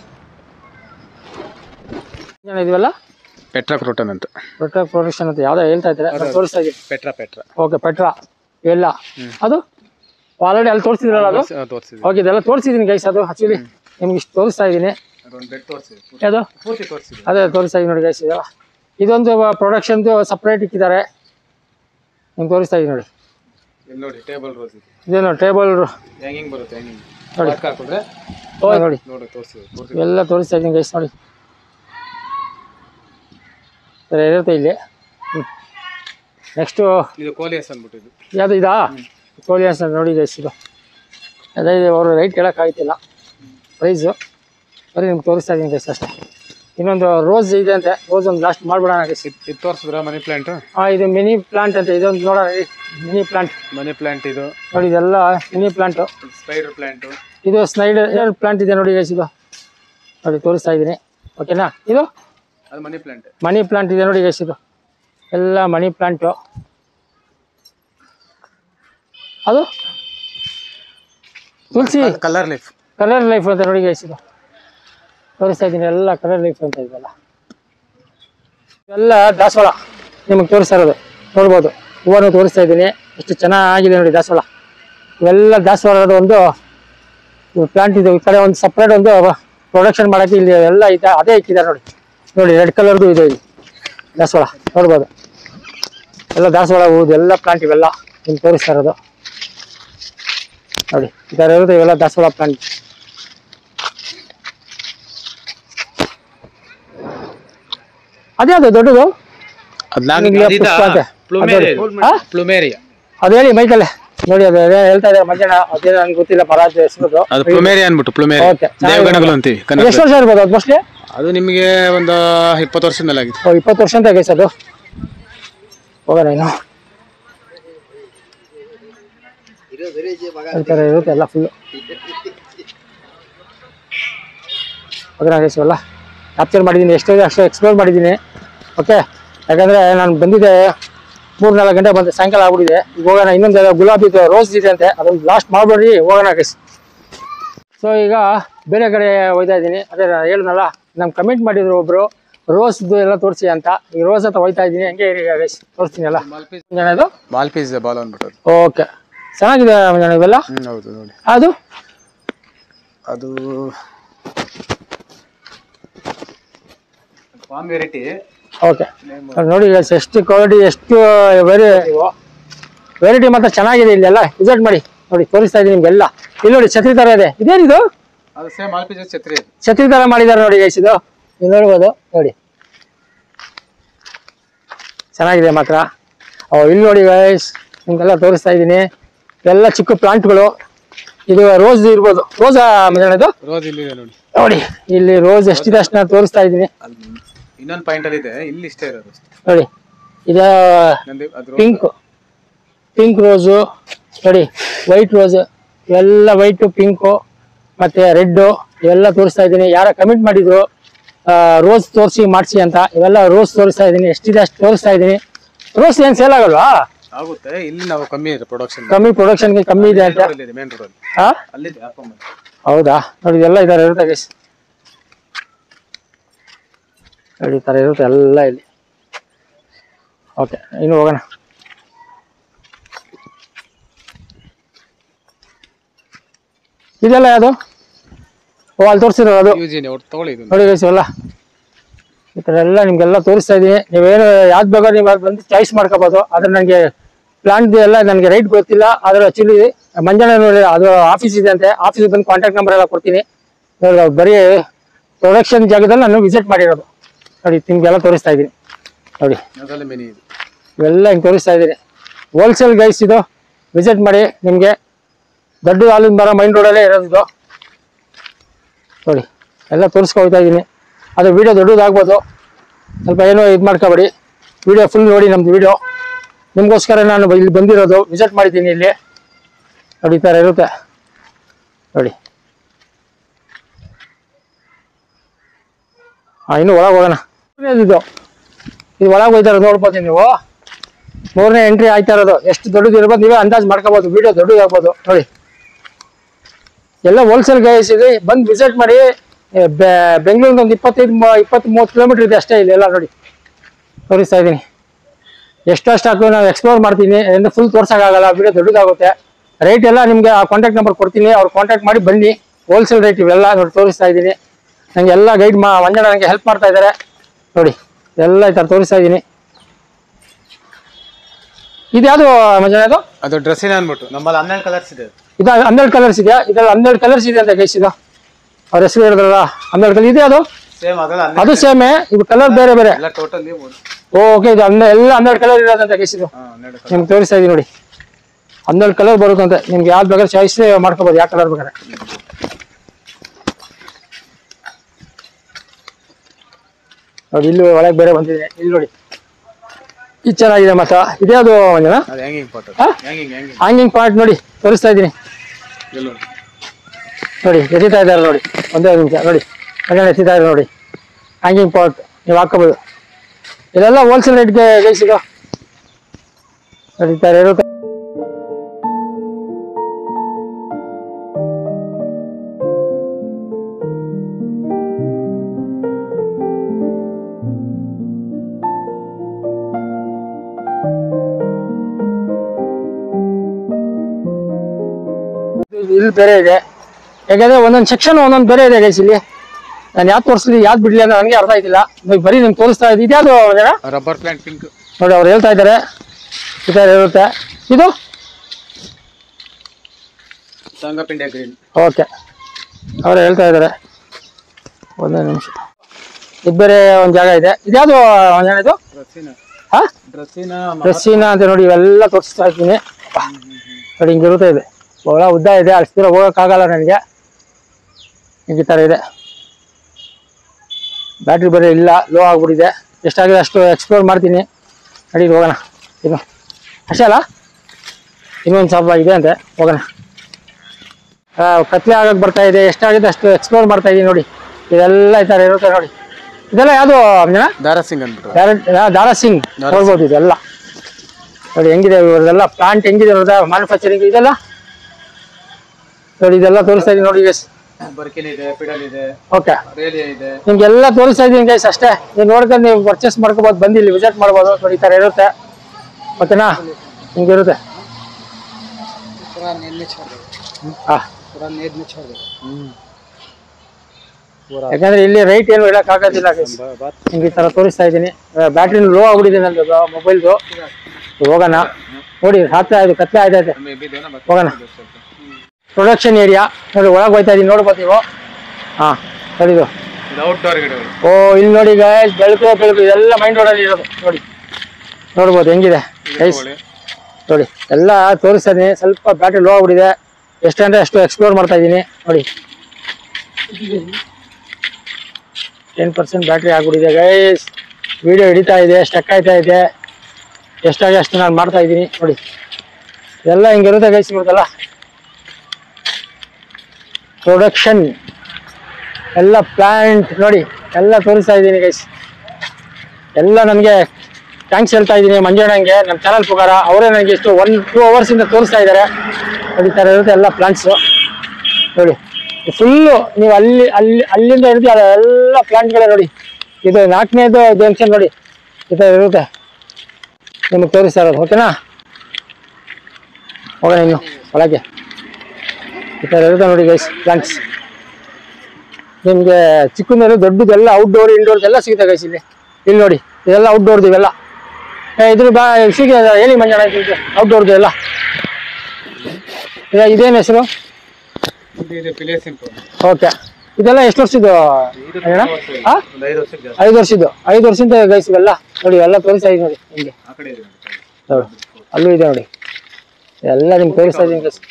ಏನ್ ಇದೆಯಲ್ಲ ಪೆಟ್ರಾ ಕ್ರೋಟನ್ ಅಂತ ಪ್ರೊಟ ಪ್ರೊಡಕ್ಷನ್ ಅಂತ ಯಾವ್ದೋ ಹೇಳ್ತಾ ಇದ್ದಾರೆ ನಾನು ತೋರಿಸ್ತಾ ಇದ್ದೀನಿ ಪೆಟ್ರಾ ಪೆಟ್ರಾ ಓಕೆ ಪೆಟ್ರಾ ಎಲ್ಲ ಅದು ಆಲ್ರೆಡಿ ಅಲ್ಲಿ ತೋರಿಸಿದ್ರಲ್ಲ ಅದು ತೋರಿಸಿದೆ ಓಕೆ ಇದೆಲ್ಲ ತೋರಿಸಿದ್ದೀನಿ ಗೈಸ್ ಅದು ಆಕ್ಚುಲಿ ನಿಮ್ಗೆ ಇಷ್ಟು ತೋರಿಸ್ತಾ ಇದ್ದೀನಿ ಅದೊಂದು ಬೆಡ್ ತೋರಿಸಿದೆ ಯಾವುದು ಪೂರ್ತಿ ತೋರಿಸಿದೆ ಅದೇ ತೋರಿಸ್ತಾ ಇದ್ದೀನಿ ನೋಡಿ ಗೈಸ್ ಇದೆಲ್ಲ ಇದೊಂದು ಪ್ರೊಡಕ್ಷನ್ದು ಸಪ್ರೇಟ್ ಇಟ್ಟಿದ್ದಾರೆ ನಿಮ್ಗೆ ತೋರಿಸ್ತಾ ಇದ್ದೀನಿ ನೋಡಿ ಇಲ್ಲಿ ನೋಡಿ ಟೇಬಲ್ ರೋಸ್ ಇದೆ ಇದೇನು ಟೇಬಲ್ ಹ್ಯಾಂಗಿಂಗ್ ಬರುತ್ತೆ ಹ್ಯಾಂಗಿಂಗ್ ನೋಡಿ. ವರ್ಕ್ ಹಾಕಿದ್ರೆ ನೋಡಿ ನೋಡಿ ತೋರಿಸಿದೆ ಪೂರ್ತಿ ಇವೆಲ್ಲ ತೋರಿಸ್ತಾ ಇದ್ದೀನಿ ಗೈಸ್ ನೋಡಿ ಈ ಥರ ಇರುತ್ತೆ ಇಲ್ಲಿ ನೆಕ್ಸ್ಟು ಇದು ಕೋಲಿಯಸ್ ಅಂದ್ಬಿಟ್ಟಿದ್ದು ಯಾವುದು ಇದಾ ಕೋಳಿ ಅಂತ ನೋಡಿ ಗೈಸ್ ಇದು ಅದೇ ಇದು ಅವರು ರೈಟ್ ಕೇಳೋಕ್ಕಾಗ್ತಿಲ್ಲ ಪ್ರೈಸು ಬರೀ ನಿಮ್ಗೆ ತೋರಿಸ್ತಾ ಇದ್ದೀನಿ ಗೈಸ್ ಅಷ್ಟೇ ಇನ್ನೊಂದು ರೋಸ್ ಇದೆ ಅಂತೆ ರೋಸ್ ಒಂದು ಲಾಸ್ಟ್ ಮಾಡ್ಬಿಡೋಣ ಗೈಸ್ ಇದು ಇದು ತೋರಿಸಿದ್ರ ಮನಿ ಪ್ಲಾಂಟ್ ಹಾಂ ಇದು ಮಿನಿ ಪ್ಲಾಂಟ್ ಅಂತ ಇದೊಂದು ನೋಡೋಣ ಮಿನಿ ಪ್ಲಾಂಟ್ ಮನಿ ಪ್ಲಾಂಟ್ ಇದು ನೋಡಿ ಇದೆಲ್ಲ ಮಿನಿ ಪ್ಲಾಂಟು ಸ್ಪೈಡರ್ ಪ್ಲಾಂಟು ಇದು ಸ್ನೈಡರ್ ಏನು ಪ್ಲಾಂಟ್ ಇದೆ ನೋಡಿ ಗೈಸ್ ಇದು ನೋಡಿ ತೋರಿಸ್ತಾ ಇದ್ದೀನಿ ಓಕೆನಾ ಇದು ಅದು ಮನಿ ಪ್ಲಾಂಟ್ ಮನಿ ಪ್ಲಾಂಟ್ ಇದೆ ನೋಡಿ ಗೈಸ್ ಇದು ಎಲ್ಲ ಮನಿ ಪ್ಲಾಂಟು ಅದು ತುಳಸಿ ಕಲರ್ ಲೀಫ್ ಕಲರ್ ಲೈಫ್ ಅಂತ ನೋಡಿ ಗೈಸ್ ಇದು ತೋರಿಸ್ತಾ ಇದ್ದೀನಿ ಎಲ್ಲ ಕಲರ್ ಲೈಫ್ ಅಂತ ಇದೆಲ್ಲ ಎಲ್ಲ ದಾಸವಾಳ ನಿಮಗೆ ತೋರಿಸ್ತಾ ಇರೋದು ನೋಡ್ಬೋದು ಹೂವನ್ನು ತೋರಿಸ್ತಾ ಇದ್ದೀನಿ ಎಷ್ಟು ಚೆನ್ನಾಗಿದೆ ನೋಡಿ ದಾಸವಾಳ ಇವೆಲ್ಲ ದಾಸವಾಳದ ಒಂದು ಪ್ಲಾಂಟ್ ಇದೆ ಈ ಕಡೆ ಒಂದು ಸಪ್ರೇಟ್ ಒಂದು ಪ್ರೊಡಕ್ಷನ್ ಮಾಡಕ್ಕೆ ಇಲ್ಲಿ ಎಲ್ಲ ಇದೆ ಅದೇ ಇಕ್ಕಿದ್ದಾರೆ ನೋಡಿ ನೋಡಿ ರೆಡ್ ಕಲರ್ದು ಇದೆ ಇಲ್ಲಿ ದಾಸವಾಳ ನೋಡ್ಬೋದು ಎಲ್ಲ ದಾಸವಾಳ ಹೂವು ಎಲ್ಲ ಪ್ಲಾಂಟ್ ಇವೆಲ್ಲ ಇಲ್ಲಿ ತೋರಿಸ್ತಾ ಇರೋದು ನೋಡಿ ಈ ಥರ ಇರೋದು ಇವೆಲ್ಲ ದಾಸವಾಳ ಪ್ಲಾಂಟ್ ಅದೇ ಅದು ದೊಡ್ಡದು ನಿಮ್ಗೆ ಪುಷ್ಪ ಅಂತೆ. ಹಾ? ಪ್ಲುಮೇರಿಯಾ ಅದು ಹೇಳಿ ಮೈಕಲ್ಲೇ ನೋಡಿ ಅದು ಅದೇ ಹೇಳ್ತಾ ಇದ್ದಾರೆ ಮಧ್ಯಾಹ್ನ ಅದೇನೋ ನನ್ಗೆ ಗೊತ್ತಿಲ್ಲ ಪರಾಜ ಹೆಸರು ಅದು ಪ್ಲುಮೇರಿಯಾ ಅನ್ಬಿಟ್ಟು ಪ್ಲುಮೇರಿಯಾ ಓಕೆ ದೇವಗಣಗಳು ಅಂತೀವಿ ಕನ್ನಡ ಎಷ್ಟು ವರ್ಷ ಇರ್ಬೋದು ಅದು ಮೋಸ್ಟ್ಲಿ ಅದು ನಿಮಗೆ ಒಂದು ಇಪ್ಪತ್ತು ವರ್ಷದ ಮೇಲೆ ಆಗಿದೆ ಓ ಇಪ್ಪತ್ತು ವರ್ಷ ಅಂತ ಗೈಸ್ ಅದು ಹೋಗೋಣ ಇನ್ನು ಈ ಥರ ಇರುತ್ತೆ ಎಲ್ಲ ಫುಲ್ಲು ಹೋಗೋಣ ಗೈಸ್ ಎಲ್ಲ ಕ್ಯಾಪ್ಚರ್ ಮಾಡಿದ್ದೀನಿ ಎಷ್ಟಿದೆ ಅಷ್ಟು ಎಕ್ಸ್ಪ್ಲೋರ್ ಮಾಡಿದ್ದೀನಿ ಓಕೆ ಯಾಕಂದರೆ ನಾನು ಬಂದಿದ್ದೆ ಮೂರು ನಾಲ್ಕು ಗಂಟೆ ಬಂದೆ ಸಾಯಂಕಾಲ ಆಗ್ಬಿಟ್ಟಿದೆ ಈಗ ಹೋಗೋಣ ಇನ್ನೊಂದು ಯಾವ್ದೋ ಗುಲಾಬಿ ಇದೆ ರೋಸ್ ಇದೆ ಅಂತೆ ಅದೊಂದು ಲಾಸ್ಟ್ ಮಾಡ್ಬೇಡಿ ಹೋಗೋಣ ಗೈಸ್ ಸೊ ಈಗ ಬೇರೆ ಕಡೆ ಹೋಯ್ತಾ ಇದ್ದೀನಿ ಅದೇ ನಾನು ಹೇಳಿದ್ನಲ್ಲ ನಮ್ಗೆ ಕಮೆಂಟ್ ಮಾಡಿದ್ರು ಒಬ್ರು ರೋಸ್ದು ಎಲ್ಲ ತೋರಿಸಿ ಅಂತ ಈಗ ರೋಸ್ ಹತ್ರ ಹೋಯ್ತಾ ಇದ್ದೀನಿ ಹೆಂಗೆ ಇರಿ ಗೈಸ್ ತೋರಿಸ್ತೀನಿ ಎಲ್ಲ ಇದು ಮಾಲ್ಪೀಸ್ ಬಾಲ್ ಅಂದ್ಬಿಟ್ಟು ಅದು ಓಕೆ ಚೆನ್ನಾಗಿದೆ ಮಂಜಣ್ಣ ಇವೆಲ್ಲ ಹ್ಮ್ ಹೌದು ನೋಡಿ ಅದು ಅದು ಫಾರ್ಮ್ ವೆರೈಟಿ ಓಕೆ ನೋಡಿ guys, ಎಷ್ಟು ಕ್ವಾಲಿಟಿ ಎಷ್ಟು ವೆರಿ ವೆರೈಟಿ ಮಾತ್ರ ಚೆನ್ನಾಗಿದೆ ಇಲ್ಲೆಲ್ಲ ವಿಸಿಟ್ ಮಾಡಿ ನೋಡಿ ತೋರಿಸ್ತಾ ಇದ್ದೀನಿ ನಿಮ್ಗೆಲ್ಲ ಇಲ್ಲಿ ನೋಡಿ ಛತ್ರಿ ಥರ ಇದೆ ಇದೇನಿದು ಅದು ಸೇಮ್ ಮಾಲ್ಪೀಸ್ ಛತ್ರಿ ಅದು ಛತ್ರಿ ಥರ ಮಾಡಿದ್ದಾರೆ ನೋಡಿ ಗೈಸ್ ಇದು ನೀವು ನೋಡ್ಬೋದು ನೋಡಿ ಚೆನ್ನಾಗಿದೆ ಮಾತ್ರ ಓ ಇಲ್ಲಿ ನೋಡಿ ಗೈಸ್ ನಿಮ್ಗೆಲ್ಲ ತೋರಿಸ್ತಾ ಇದ್ದೀನಿ ಎಲ್ಲ ಚಿಕ್ಕ ಪ್ಲಾಂಟ್ಗಳು ಇದು ರೋಸ್ ಇರ್ಬೋದು ರೋಸ್ ಇದು ರೋಸ್ ಇಲ್ಲಿದೆ ನೋಡಿ ನೋಡಿ ಇಲ್ಲಿ ರೋಸ್ ಎಷ್ಟಿದೆ ಅಷ್ಟು ನಾನು ತೋರಿಸ್ತಾ ಇದ್ದೀನಿ ಅಲ್ಲಿ ಇನ್ನೊಂದು ಪಾಯಿಂಟ್ ಅಲ್ಲಿ ಇದೆ ಇಲ್ಲಿ ಇಷ್ಟೇ ಇರೋದು ಅಷ್ಟೇ. ನೋಡಿ ಇದು ನಂದು ಅದು ಪಿಂಕ್ ಪಿಂಕ್ ರೋಸು ನೋಡಿ ವೈಟ್ ರೋಸ್ ಇವೆಲ್ಲ ವೈಟು ಪಿಂಕು ಮತ್ತೆ ರೆಡ್ಡು ಇವೆಲ್ಲ ತೋರಿಸ್ತಾ ಇದ್ದೀನಿ ಯಾರ ಕಮೆಂಟ್ ಮಾಡಿದ್ರು ರೋಸ್ ತೋರಿಸಿ ಮಾಡಿಸಿ ಅಂತ ಇವೆಲ್ಲ ರೋಸ್ ತೋರಿಸ್ತಾ ಇದ್ದೀನಿ ಎಷ್ಟಿದೆ ಅಷ್ಟು ತೋರಿಸ್ತಾ ಇದ್ದೀನಿ ರೋಸ್ ಏನು ಸೇಲ್ ಆಗಲ್ವಾ ಆಗುತ್ತೆ ಇಲ್ಲಿ ನಾವು ಕಮ್ಮಿ ಇದೆ ಪ್ರೊಡಕ್ಷನ್ ಕಮ್ಮಿ ಪ್ರೊಡಕ್ಷನ್ಗೆ ಕಮ್ಮಿ ಇದೆ ಅಂತ ಇದೆ ಮೇನ್ ರೋಡ್ ಅಲ್ಲಿ ಹಾ ಅಲ್ಲಿದೆ ಹಾಕೊಂಬಂದು ಹೌದಾ ನೋಡಿ ಇದೆಲ್ಲ ಈ ಥರ ಇರುತ್ತೆ ಗೈಸ್ ನೋಡಿ ಈ ಥರ ಇರುತ್ತೆ ಎಲ್ಲ ಇಲ್ಲಿ ಓಕೆ ಇನ್ನು ಹೋಗೋಣ ಇದೆಲ್ಲ ಯಾವುದು ಓ ಅಲ್ಲಿ ತೋರಿಸಿರೋ ಅದು ಯೂಜಿನಿ ಒಟ್ಟು ತಗೊಳ್ಳಿ ಇದು ನೋಡಿ ಗೈಸ್ ಎಲ್ಲ ಈ ಥರ ಎಲ್ಲ ನಿಮ್ಗೆಲ್ಲ ತೋರಿಸ್ತಾ ಇದ್ದೀನಿ ನೀವೇನು ಯಾವ್ದು ಬೇಕೋ ನೀವು ಅದು ಬಂದು ಚಾಯ್ಸ್ ಮಾಡ್ಕೋಬೋದು ಆದ್ರೆ ನನಗೆ ಪ್ಲಾಂಟ್ ಎಲ್ಲ ನನಗೆ ರೈಟ್ ಗೊತ್ತಿಲ್ಲ ಆದ್ರೆ ಆಕ್ಚುಲಿ ಮಂಜಣ್ಣ ನೋಡಿ ಅದು ಆಫೀಸ್ ಇದೆ ಅಂತೆ ಆಫೀಸ್ ಬಂದು ಕಾಂಟ್ಯಾಕ್ಟ್ ನಂಬರ್ ಎಲ್ಲ ಕೊಡ್ತೀನಿ ಇವಾಗ ಬರೀ ಪ್ರೊಡಕ್ಷನ್ ಜಾಗದಲ್ಲಿ ನಾನು ವಿಸಿಟ್ ಮಾಡಿರೋದು ನೋಡಿ ನಿಮ್ಗೆಲ್ಲ ತೋರಿಸ್ತಾ ಇದ್ದೀನಿ ನೋಡಿ ಅದರಲ್ಲಿ ಮೆನಿ ಇದೆ ಇವೆಲ್ಲ ಹಿಂಗೆ ತೋರಿಸ್ತಾ ಇದ್ದೀನಿ ಹೋಲ್ಸೇಲ್ ಗೈಸ್ ಇದು ವಿಸಿಟ್ ಮಾಡಿ ನಿಮಗೆ ದೊಡ್ಡ ಹಾಲಿನ ಮರ ಮೈನ್ ರೋಡಲ್ಲೇ ಇರೋದು ಇದು ನೋಡಿ ಎಲ್ಲ ತೋರಿಸ್ಕೊ ಹೋಗ್ತಾ ಇದ್ದೀನಿ ಅದು ವಿಡಿಯೋ ದೊಡ್ಡದಾಗ್ಬೋದು ಸ್ವಲ್ಪ ಏನೋ ಇದು ಮಾಡ್ಕೋಬೇಡಿ ವಿಡಿಯೋ ಫುಲ್ ನೋಡಿ ನಮ್ದು ವಿಡಿಯೋ ನಿಮಗೋಸ್ಕರ ನಾನು ಇಲ್ಲಿ ಬಂದಿರೋದು ವಿಸಿಟ್ ಮಾಡಿದ್ದೀನಿ ಇಲ್ಲಿ ನೋಡಿ ಈ ಥರ ಇರುತ್ತೆ ನೋಡಿ ಹಾಂ ಇನ್ನು ಒಳಗೆ ಹೋಗೋಣ ಇದು ಇದು ಒಳಗೆ ಹೋಯ್ತಾ ಇರೋದು ನೋಡ್ಬೋದು ನೀವು ಮೂರನೇ ಎಂಟ್ರಿ ಆಯ್ತಾ ಇರೋದು ಎಷ್ಟು ದೊಡ್ಡದು ಇರ್ಬೋದು ನೀವೇ ಅಂದಾಜು ಮಾಡ್ಕೋಬೋದು ವಿಡಿಯೋ ದೊಡ್ಡದಾಗ್ಬೋದು ನೋಡಿ ಎಲ್ಲ ಹೋಲ್ಸೇಲ್ ಗೈಸ್ ಇದೆ ಬಂದು ವಿಸಿಟ್ ಮಾಡಿ ಬೆಂಗಳೂರಿಂದ ಒಂದು ಇಪ್ಪತ್ತೈದು ಇಪ್ಪತ್ತು ಮೂವತ್ತು ಕಿಲೋಮೀಟರ್ ಇದೆ ಅಷ್ಟೇ ಇಲ್ಲಿ ಎಲ್ಲ ನೋಡಿ ತೋರಿಸ್ತಾ ಇದ್ದೀನಿ ಎಷ್ಟಷ್ಟು ಹಾಕಿ ನಾನು ಎಕ್ಸ್ಪ್ಲೋರ್ ಮಾಡ್ತೀನಿ ಎಂದು ಫುಲ್ ತೋರ್ಸೋಕ್ಕಾಗಲ್ಲ ವಿಡಿಯೋ ದೊಡ್ಡದಾಗುತ್ತೆ ರೇಟ್ ಎಲ್ಲ ನಿಮಗೆ ಆ ಕಾಂಟ್ಯಾಕ್ಟ್ ನಂಬರ್ ಕೊಡ್ತೀನಿ ಅವ್ರು ಕಾಂಟ್ಯಾಕ್ಟ್ ಮಾಡಿ ಬನ್ನಿ ಹೋಲ್ಸೇಲ್ ರೇಟ್ ಇವೆಲ್ಲ ನೋಡಿ ತೋರಿಸ್ತಾ ಇದ್ದೀನಿ ನನಗೆ ಎಲ್ಲ ಗೈಡ್ ಮಾ ಮಂಜಣ್ಣ ನನಗೆ ಹೆಲ್ಪ್ ಮಾಡ್ತಾ ಇದ್ದಾರೆ ನೋಡಿ ಎಲ್ಲ ಈ ಥರ ತೋರಿಸ್ತಾ ಇದ್ದೀನಿ ಇದು ಯಾವುದು ಮಂಜಣ್ಣ ಇದು ಅದು ಡ್ರೆಸ್ಸಿನ ಅಂದ್ಬಿಟ್ಟು ನಮ್ಮಲ್ಲಿ ಹನ್ನೆರಡು ಕಲರ್ಸ್ ಇದೆ ಇದು ಹನ್ನೆರಡು ಕಲರ್ಸ್ ಇದೆಯಾ ಇದ್ರಲ್ಲಿ ಹನ್ನೆರಡು ಕಲರ್ಸ್ ಇದೆ ಅಂತ ಗೈಸ್ ಇದು ಅವ್ರ ಹೆಸರು ಹೇಳಿದ್ರಲ್ಲ ಹನ್ನೆರಡು ಕಲರ್ ಇದೆ ಅದು ಸೇಮ್ ಅದೆಲ್ಲ ಹನ್ನೆರಡು ಅದು ಸೇಮೇ ಇದು ಕಲರ್ ಬೇರೆ ಬೇರೆ ಎಲ್ಲ ಟೋಟಲಿ ಓಕೆ ಇದು ಹನ್ನೆ ಎಲ್ಲ ಹನ್ನೆರಡು ಕಲರ್ ಇರೋದಂತ ಗೈಸ್ ಇದು ಹಾಂ ಹನ್ನೆರಡು ಕಲರ್ ನಿಮ್ಗೆ ತೋರಿಸ್ತಾ ಇದೀನಿ ನೋಡಿ ಹನ್ನೆರಡು ಕಲರ್ ಬರುತ್ತಂತೆ ನಿಮ್ಗೆ ಯಾವ್ದು ಬೇಕಾದ್ರೆ ಚಾಯ್ಸ್ ಮಾಡ್ಕೋಬೋದು ಯಾವ ಕಲರ್ ಬೇಕಾದ್ರೆ ನೋಡಿ ಇಲ್ಲಿ ಒಳಗೆ ಬೇರೆ ಬಂದಿದೆ ಇಲ್ಲಿ ನೋಡಿ ಇದು ಚೆನ್ನಾಗಿದೆ ಮತ್ತ ಇದೇ ಅದು ಮಂಜನ ಅದು ಹ್ಯಾಂಗಿಂಗ್ ಪಾಟ್ ಹಾ? ಹ್ಯಾಂಗಿಂಗ್ ಹ್ಯಾಂಗಿಂಗ್ ಹ್ಯಾಂಗಿಂಗ್ ಪಾರ್ಟ್ ನೋಡಿ ತೋರಿಸ್ತಾ ಇದ್ದೀನಿ ಎಲ್ಲ ನೋಡಿ ಎತ್ತಿತಾ ಇದ್ದಾರೆ ನೋಡಿ ಒಂದೇ ಒಂದು ನಿಮಿಷ ನೋಡಿ ಮಂಜನ ಎತ್ತಿತಾ ಇದ್ದಾರೆ ನೋಡಿ ಹ್ಯಾಂಗಿಂಗ್ ಪಾಟ್ ನೀವು ಹಾಕೋಬೋದು ಇದೆಲ್ಲ ಹೋಲ್ಸೇಲ್ ರೇಟ್ಗೆ ಗೈಸಿದು ನಡೀತಾರೆ ಇರುತ್ತೆ ಇಲ್ಲಿ ಬೇರೆ ಇದೆ ಯಾಕಂದ್ರೆ ಒಂದೊಂದು ಸೆಕ್ಷನ್ ಒಂದೊಂದು ಬೇರೆ ಇದೆ ಗೈಸ್ ಇಲ್ಲಿ ನಾನು ಯಾವ್ದು ತೋರಿಸ್ಲಿ ಯಾವ್ದು ಬಿಡ್ಲಿ ಅಂತ ನನಗೆ ಅರ್ಥ ಆಯ್ತಿಲ್ಲ ನೀವು ಬರೀ ನಿಮ್ಗೆ ತೋರಿಸ್ತಾ ಇದ್ದು ಇದ್ಯಾವುದು ಜನ ರಬ್ಬರ್ ಪ್ಲಾಂಟ್ ಪಿಂಕ್ ನೋಡಿ ಅವ್ರು ಹೇಳ್ತಾ ಇದ್ದಾರೆ ಈ ಥರ ಇರುತ್ತೆ ಇದು ಸಂಗಪಿಂಡೆ ಗ್ರೀನ್ ಓಕೆ ಅವ್ರು ಹೇಳ್ತಾ ಇದ್ದಾರೆ ಒಂದೇ ನಿಮಿಷ ಇದು ಬೇರೆ ಒಂದು ಜಾಗ ಇದೆ ಇದ್ಯಾವುದು ಏನಿದು ಡ್ರೆಸ್ಸಿನ ಹಾ ಡ್ರೆಸ್ಸಿನ ಡ್ರೆಸ್ಸಿನ ಅಂತ ನೋಡಿ ಇವೆಲ್ಲ ತೋರಿಸ್ತಾ ಇದ್ದೀನಿ ನೋಡಿ ಹಿಂಗಿರುತ್ತೆ ಇದೆ ಬಹಳ ಉದ್ದ ಇದೆ ಅಷ್ಟು ದೂರ ಹೋಗೋಕ್ಕಾಗಲ್ಲ ನನಗೆ ಹಿಂಗೆ ಈ ಥರ ಇದೆ ಬ್ಯಾಟ್ರಿ ಬೇರೆ ಇಲ್ಲ ಲೋ ಆಗ್ಬಿಟ್ಟಿದೆ ಎಷ್ಟಾಗಿದೆ ಅಷ್ಟು ಎಕ್ಸ್ಪ್ಲೋರ್ ಮಾಡ್ತೀನಿ ನಡಿ ಹೋಗೋಣ ಇನ್ನು ಅಷ್ಟೇ ಅಲ್ಲ ಇನ್ನೊಂದು ಸ್ವಲ್ಪ ಇದೆ ಅಂತೆ ಹೋಗೋಣ ಆ, ಕತ್ಲೆ ಆಗಕ್ಕೆ ಬರ್ತಾ ಇದೆ ಎಷ್ಟಾಗಿದೆ ಅಷ್ಟು ಎಕ್ಸ್ಪ್ಲೋರ್ ಮಾಡ್ತಾ ಇದೀನಿ ನೋಡಿ ಇದೆಲ್ಲ ಈ ಥರ ಇರುತ್ತೆ ನೋಡಿ ಇದೆಲ್ಲ ಯಾವುದು ಜನ ದಾರಾ ಸಿಂಗ್ ಅಂದ್ಬಿಟ್ಟು ದಾರಾ ದಾರಾ ಸಿಂಗ್ ನೋಡ್ಬೋದು ಇದೆಲ್ಲ ನೋಡಿ ಹೆಂಗಿದೆ ಇವ್ರದೆಲ್ಲ ಪ್ಲಾಂಟ್ ಹೆಂಗಿದೆ ಇವ್ರದ ಮ್ಯಾನುಫ್ಯಾಕ್ಚರಿಂಗ್ ಇದೆಲ್ಲ ನೋಡಿ ಇದೆಲ್ಲ ತೋರಿಸ್ತಾ ಇದೀನಿ ನೋಡಿ ಗೈಸ್ ಬರ್ಕಿನ್ ಇದೆ ಪಿಡಲ್ ಇದೆ ಓಕೆ ರೇಲಿಯಾ ಇದೆ ನಿಮ್ಗೆಲ್ಲ ತೋರಿಸ್ತಾ ಇದೀನಿ ಗೈಸ್ ಅಷ್ಟೇ ನೀವು ನೋಡ್ಕೊಂಡು ನೀವು ಪರ್ಚೇಸ್ ಮಾಡ್ಕೋಬೋದು ಬಂದು ಇಲ್ಲಿ ವಿಸಿಟ್ ಮಾಡ್ಬೋದು ನೋಡಿ ಈ ಥರ ಇರುತ್ತೆ ಓಕೆನಾ ಹಿಂಗಿರುತ್ತೆ ಹಾ ಯಾಕಂದ್ರೆ ಇಲ್ಲಿ ರೈಟ್ ಏನು ಆಗೋದಿಲ್ಲ ಗೈಸ್ ನಿಮ್ಗೆ ಈ ತರ ತೋರಿಸ್ತಾ ಇದ್ದೀನಿ ಬ್ಯಾಟ್ರಿ ಲೋ ಆಗ್ಬಿಟ್ಟಿದೆ ನಂದು ಮೊಬೈಲ್ದು ಹೋಗೋಣ ನೋಡಿ ರಾತ್ರಿ ಆಯ್ತು ಕತ್ಲೆ ಆಯ್ತೈತೆ ಹೋಗೋಣ ಪ್ರೊಡಕ್ಷನ್ ಏರಿಯಾ ನೋಡಿ ಒಳಗೆ ಹೋಯ್ತಾ ಇದೀನಿ ನೋಡ್ಬೋದು ನೀವು ಹಾ ನೋಡಿದು ಇದು ಔಟ್ಡೋರ್ ಗಿಡಗಳು ಓ ಇಲ್ಲಿ ನೋಡಿ ಗೈಸ್ ಬೆಳಕು ಬೆಳಕು ಇದೆಲ್ಲ ಮೈಂಡ್ ರೋಡಲ್ಲಿ ಇರೋದು ನೋಡಿ ನೋಡ್ಬೋದು ಹೆಂಗಿದೆ ಗೈಸ್ ನೋಡಿ ಎಲ್ಲ ತೋರಿಸ್ತಾ ಇದೀನಿ ಸ್ವಲ್ಪ ಬ್ಯಾಟ್ರಿ ಲೋ ಆಗ್ಬಿಟ್ಟಿದೆ ಎಷ್ಟಂದ್ರೆ ಅಷ್ಟು ಎಕ್ಸ್ಪ್ಲೋರ್ ಮಾಡ್ತಾ ಇದ್ದೀನಿ ನೋಡಿ ಟೆನ್ ಪರ್ಸೆಂಟ್ ಬ್ಯಾಟ್ರಿ ಆಗ್ಬಿಟ್ಟಿದೆ ಗೈಸ್ ವಿಡಿಯೋ ಹಿಡಿತಾ ಇದೆ ಸ್ಟಕ್ ಆಯ್ತಾ ಇದೆ ಎಷ್ಟಾಗಿ ಅಷ್ಟು ನಾನು ಮಾಡ್ತಾ ಇದ್ದೀನಿ ನೋಡಿ ಎಲ್ಲ ಹಿಂಗಿರುತ್ತೆ ಗೈಸ್ ಇವ್ರದೆಲ್ಲ ಪ್ರೊಡಕ್ಷನ್ ಎಲ್ಲ ಪ್ಲಾಂಟ್ ನೋಡಿ ಎಲ್ಲ ತೋರಿಸ್ತಾ ಇದ್ದೀನಿ ಗೈಸ್ ಎಲ್ಲ ನನಗೆ ಥ್ಯಾಂಕ್ಸ್ ಹೇಳ್ತಾ ಇದ್ದೀನಿ ಮಂಜಣ್ಣಂಗೆ ನಮ್ಮ ಚಾನಲ್ ಪ್ರಕಾರ ಅವರೇ ನನಗೆ ಎಷ್ಟು ಒನ್ ಟೂ ಅವರ್ಸಿಂದ ತೋರಿಸ್ತಾ ಇದ್ದಾರೆ ನೋಡಿ ಈ ಥರ ಇರುತ್ತೆ ಎಲ್ಲ ಪ್ಲಾಂಟ್ಸು ನೋಡಿ ಫುಲ್ಲು ನೀವು ಅಲ್ಲಿ ಅಲ್ಲಿ ಅಲ್ಲಿಂದ ಹಿಡಿದು ಎಲ್ಲ ಪ್ಲಾಂಟ್ಗಳೇ ನೋಡಿ ಇದು ನಾಲ್ಕನೇದು ಜಂಕ್ಷನ್ ನೋಡಿ ಈ ಥರ ಇರುತ್ತೆ ನಿಮಗೆ ತೋರಿಸ್ತಾ ಇರೋದು ಓಕೆನಾ ಹೋಗೋಣ ಇನ್ನು ಒಳಗೆ ಈ ಥರ ಇರುತ್ತೆ ನೋಡಿ ಗೈಸ್ ಪ್ಲಾಂಟ್ಸ್ ನಿಮಗೆ ಚಿಕ್ಕಂದ್ರೆ ದೊಡ್ಡದೆಲ್ಲ ಔಟ್ಡೋರ್ ಇಂಡೋರ್ಸ್ ಎಲ್ಲ ಸಿಗುತ್ತೆ ಗೈಸ್ ಇಲ್ಲಿ ಇಲ್ಲಿ ನೋಡಿ ಇದೆಲ್ಲ ಔಟ್ಡೋರ್ದು ಇವೆಲ್ಲ ಏ, ಇದ್ರ ಬಾ ಸಿಗಿ ಹೇಳಿ ಮಂಜಣ್ಣ ಇದು ಔಟ್ಡೋರ್ದು ಎಲ್ಲ ಇದು- ಇದೇನು ಹೆಸರು ಇದು ಇದೆ ಪಿಲಿಯ ಸಿಂಪಲ್ ಓಕೆ ಇದೆಲ್ಲ ಎಷ್ಟು ವರ್ಷದ್ದು ಅಣ್ಣ ಹಾ ಒಂದು ಐದು ವರ್ಷಕ್ಕೆ ಜಾಸ್ತಿ ಐದು ವರ್ಷದ್ದು ಐದು ವರ್ಷದಿಂದ ಗೈಸ್ ಇವೆಲ್ಲ ನೋಡಿ ಎಲ್ಲ ತೋರಿಸ್ತಾ ಇದೀನಿ ನೋಡಿ ನಿಮಗೆ ಆ ಕಡೆ ಇದೆ ನೋಡಿ ಅಲ್ಲೂ ಇದೆ ನೋಡಿ ಎಲ್ಲ ನಿಮ್ಗೆ ತೋರಿಸ್ತಾ ಇದೀನಿ ಗೈಸ್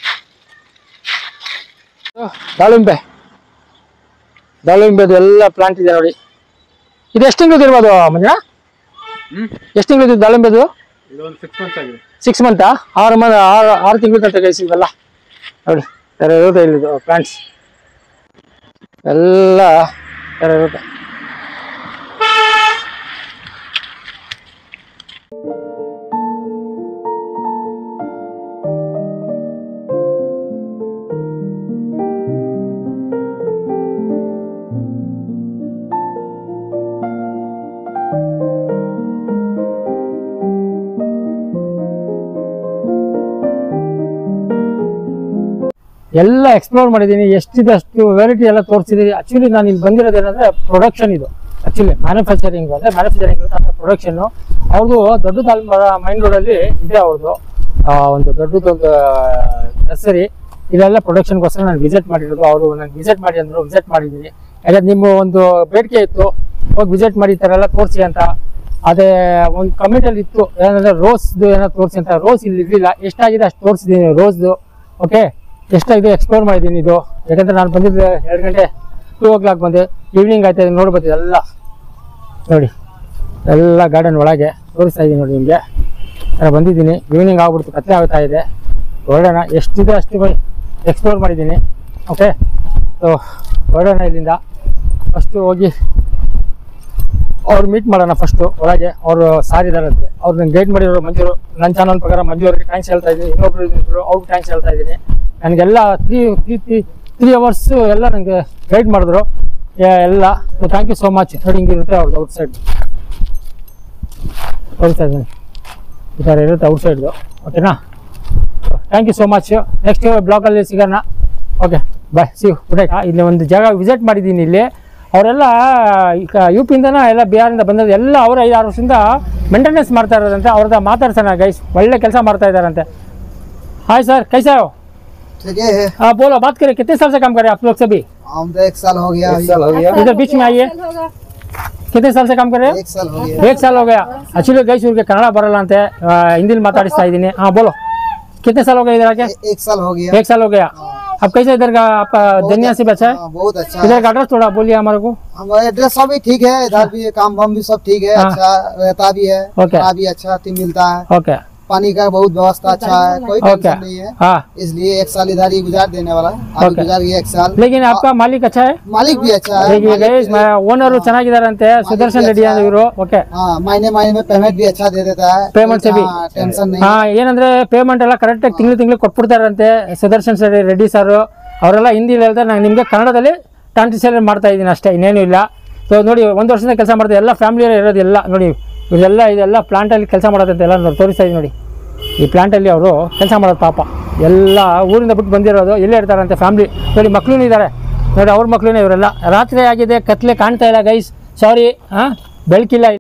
ದಾಳಿಂಬೆ ದಾಳಿಂಬೆದು ಎಲ್ಲ ಪ್ಲಾಂಟ್ ಇದೆ ನೋಡಿ ಇದು ಎಷ್ಟು ತಿಂಗಳದ್ದು ಇರ್ಬೋದು ಮಂಜಣ್ಣ ಹ್ಮ್ ಎಷ್ಟು ತಿಂಗಳದ್ದು ದಾಳಿಂಬೆದು ಇದು ಒಂದು ಸಿಕ್ಸ್ ಮಂತ್ಸ್ ಆಗಿದೆ ಸಿಕ್ಸ್ ಮಂತಾ ಆರು ಮಂತ್ ಆರು ಆರು ತಿಂಗಳು ತನಕ ಗೈಸ್ ಇವೆಲ್ಲ ನೋಡಿ ಥರ ಇರುತ್ತೆ ಇಲ್ಲಿ ಪ್ಲಾಂಟ್ಸ್ ಎಲ್ಲ ಥರ ಇರುತ್ತೆ ಎಲ್ಲ ಎಕ್ಸ್ಪ್ಲೋರ್ ಮಾಡಿದ್ದೀನಿ ಎಷ್ಟಿದೆ ಅಷ್ಟು ವೆರೈಟಿ ಎಲ್ಲ ತೋರಿಸಿದ್ದೀನಿ ಆಕ್ಚುಲಿ ನಾನು ಇಲ್ಲಿ ಬಂದಿರೋದು ಏನಂದ್ರೆ ಪ್ರೊಡಕ್ಷನ್ ಇದು ಆಕ್ಚುಲಿ ಮ್ಯಾನುಫ್ಯಾಕ್ಚರಿಂಗ್ ಅಂದ್ರೆ ಮ್ಯಾನುಫ್ಯಾಕ್ಚರಿಂಗ್ ಪ್ರೊಡಕ್ಷನ್ ಅವ್ರದ್ದು ದೊಡ್ಡದ ಮೈನ್ ರೋಡಲ್ಲಿ ಇದೆ ಅವ್ರದ್ದು ಆ, ಒಂದು ದೊಡ್ಡದೊಂದು ನರ್ಸರಿ ಇಲ್ಲೆಲ್ಲ ಪ್ರೊಡಕ್ಷನ್ಗೋಸ್ಕರ ನಾನು ವಿಸಿಟ್ ಮಾಡಿರೋದು ಅವರು ನಾನು ವಿಸಿಟ್ ಮಾಡಿ ಅಂದ್ರು ವಿಸಿಟ್ ಮಾಡಿದ್ದೀನಿ ಯಾಕಂದ್ರೆ ನಿಮ್ಮ ಒಂದು ಬೇಡಿಕೆ ಇತ್ತು ಹೋಗಿ ವಿಸಿಟ್ ಮಾಡಿ ಈ ಥರ ಎಲ್ಲ ತೋರಿಸಿ ಅಂತ ಅದೇ ಒಂದು ಕಮೆಂಟಲ್ಲಿ ಇತ್ತು ಏನಂದ್ರೆ ರೋಸ್ದು ಏನೋ ತೋರಿಸಿ ಅಂತ ರೋಸ್ ಇಲ್ಲಿ ಇರಲಿಲ್ಲ ಎಷ್ಟಾಗಿದೆ ಅಷ್ಟು ತೋರಿಸಿದ್ದೀನಿ ರೋಸ್ದು ಓಕೆ ಎಷ್ಟಾಗಿದೆ ಎಕ್ಸ್ಪ್ಲೋರ್ ಮಾಡಿದ್ದೀನಿ ಇದು ಯಾಕಂದ್ರೆ ನಾನು ಬಂದಿದ್ದೆ ಎರಡು ಗಂಟೆ ಟೂ ಓ ಕ್ಲಾಕ್ ಬಂದೆ ಈವ್ನಿಂಗ್ ಆಯ್ತಾ ಇದೆ ನೋಡ್ಬೋದು ಎಲ್ಲ ನೋಡಿ ಎಲ್ಲ ಗಾರ್ಡನ್ ಒಳಗೆ ತೋರಿಸ್ತಾ ಇದ್ದೀನಿ ನೋಡಿ ನಿಮಗೆ ನಾನು ಬಂದಿದ್ದೀನಿ ಈವ್ನಿಂಗ್ ಆಗ್ಬಿಡ್ತು ಕತ್ಲೆ ಆಗ್ತಾ ಇದೆ ಹೊರಡೋಣ ಎಷ್ಟಿದೆ ಅಷ್ಟು ಎಕ್ಸ್ಪ್ಲೋರ್ ಮಾಡಿದ್ದೀನಿ ಓಕೆ ಸೊ ಹೊರಡೋಣ ಇಲ್ಲಿಂದ ಫಸ್ಟು ಹೋಗಿ ಅವ್ರು ಮೀಟ್ ಮಾಡೋಣ ಫಸ್ಟು ಒಳಗೆ ಅವರು ಸಾರ್ ಇದಾರಂತೆ ಅವ್ರು ನಂಗೆ ಗೈಡ್ ಮಾಡಿರೋರು ಮಂಜೂರು ನನ್ನ ಚಾನಲ್ ಪ್ರಕಾರ ಮಂಜು ಅವ್ರಿಗೆ ಥ್ಯಾಂಕ್ಸ್ ಹೇಳ್ತಾ ಇದ್ದೀನಿ ಇನ್ನೊಬ್ರು ಇದ್ರು ಅವ್ರಿಗೆ ಥ್ಯಾಂಕ್ಸ್ ಹೇಳ್ತಾ ಇದ್ದೀನಿ ನನಗೆಲ್ಲ three three three three hours ಎಲ್ಲ ನನಗೆ ಗೈಡ್ ಮಾಡಿದ್ರು ಎ- ಎಲ್ಲ ಥ್ಯಾಂಕ್ ಯು ಸೋ ಮಚ್ ನೋಡಿ ಹಿಂಗಿರುತ್ತೆ ಅವ್ರದ್ದು ಔಟ್ ಸೈಡ್ ತೋರಿಸ್ತಾ ಇದ್ದೀನಿ ಈ ಥರ ಇರುತ್ತೆ ಔಟ್ ಸೈಡ್ದು ಓಕೆನಾ thank you so much next ಬ್ಲಾಗಲ್ಲಿ ಸಿಗೋಣ okay bye see good night ಇಲ್ಲಿ ಒಂದು ಜಾಗ ವಿಸಿಟ್ ಮಾಡಿದ್ದೀನಿ ಇಲ್ಲಿ ಅವರೆಲ್ಲ ಯು ಪಿಯಿಂದನ ಎಲ್ಲ ಬಿಹಾರಿಂದ ಬಂದದ್ದು ಎಲ್ಲ ಅವರು ಐದಾರು ವರ್ಷದಿಂದ ಮೇಂಟೆನೆನ್ಸ್ ಮಾಡ್ತಾ ಇರೋದಂತೆ ಅವ್ರದ್ದು ಮಾತಾಡ್ಸೋಣ ಗೈಸ್ ಒಳ್ಳೆ ಕೆಲಸ ಮಾಡ್ತಾ ಇದ್ದಾರಂತೆ ಹಾಯ್ ಸರ್ ಕೈಸಾ हो ठीक है हाँ बोलो बात करें कितने साल से काम कर रहे हैं आप लोग सभी हम तो एक साल हो गया एक साल हो गया इधर बीच में आइए कितने साल से काम कर रहे हैं एक साल हो गया एक साल हो गया एक्चुअली ಗೈಸ್ ಇವ್ರಿಗೆ ಕನ್ನಡ ಬರಲ್ಲ ಅಂತೆ ಆ, ಹಿಂದಿಲಿ ಮಾತಾಡಿಸ್ತಾ ಇದ್ದೀನಿ हाँ बोलो कितने साल हो गए इधर आके ए- एक साल हो गया एक साल हो गया अब कैसे इधर का आपका दुनिया से बचा है हाँ, बहुत अच्छा इधर है का एड्रेस थोड़ा बोलिए हमारे को हमारा एड्रेस सब भी ठीक है इधर भी काम वाम भी सब ठीक है हाँ। अच्छा रहता भी है ओके। खाना भी अच्छा थी मिलता है ओके पानी का बहुत व्यवस्था अच्छा है कोई ओके टेंशन नहीं है हाँ इसलिए एक साल इधर ही गुजार देने वाला है अभी ओके। गुजार गया एक साल लेकिन आपका मालिक अच्छा है मालिक भी अच्छा है देखिए मालिक ಗೈಸ್ भी- ಓನರು ಚೆನ್ನಾಗಿದಾರಂತೆ ಸುದರ್ಶನ್ ರೆಡ್ಡಿ ಅಂತ ಇವರು ಓಕೆ हाँ महीने महीने में पेमेंट भी अच्छा दे देता है Payment से भी? हाँ, टेंशन नहीं ಹಾ ಏನಂದ್ರೆ ಪೇಮೆಂಟ್ ಎಲ್ಲ ಕರೆಕ್ಟಾಗಿ ತಿಂಗಳು ತಿಂಗಳು ಕೊಟ್ಬಿಡ್ತಾರಂತೆ ಸುದರ್ಶನ್ ಸರ್ ರೆಡ್ಡಿ ಸರ್ ಅವರೆಲ್ಲ ಹಿಂದಿಲಿ ಹೇಳ್ತಾರೆ ನಾನು ನಿಮಗೆ ಕನ್ನಡದಲ್ಲಿ ಟ್ರಾನ್ಸ್ಲೇಷನ್ ಮಾಡ್ತಾ ಇದ್ದೀನಿ ಅಷ್ಟೇ ಇನ್ನೇನು ಇಲ್ಲ ಸೊ ನೋಡಿ ಒಂದು ವರ್ಷದಿಂದ ಕೆಲಸ ಮಾಡ್ತಾರೆ ಎಲ್ಲ ಫ್ಯಾಮಿಲಿಯಲ್ಲೇ ಇರೋದು ಎಲ್ಲ ನೋಡಿ ಇವರೆಲ್ಲ ಇದೆಲ್ಲ ಪ್ಲಾಂಟಲ್ಲಿ ಕೆಲಸ ಮಾಡೋದಂತೆ ಎಲ್ಲ ನೋಡಿ ತೋರಿಸ್ತಾ ಇದ್ದೀನಿ ನೋಡಿ ಈ ಪ್ಲಾಂಟಲ್ಲಿ ಅವರು ಕೆಲಸ ಮಾಡೋದು ಪಾಪ ಎಲ್ಲ ಊರಿಂದ ಬಿಟ್ಟು ಬಂದಿರೋದು ಎಲ್ಲೇ ಇರ್ತಾರಂತೆ ಫ್ಯಾಮಿಲಿ ನೋಡಿ ಮಕ್ಳು ಇದ್ದಾರೆ ನೋಡಿ ಅವ್ರ ಮಕ್ಳು ಇವರೆಲ್ಲ ರಾತ್ರಿ ಆಗಿದೆ ಕತ್ಲೆ ಕಾಣ್ತಾ ಇಲ್ಲ ಗೈಸ್ ಸಾರಿ ಹಾಂ ಬೆಳಕಿಲ್ಲ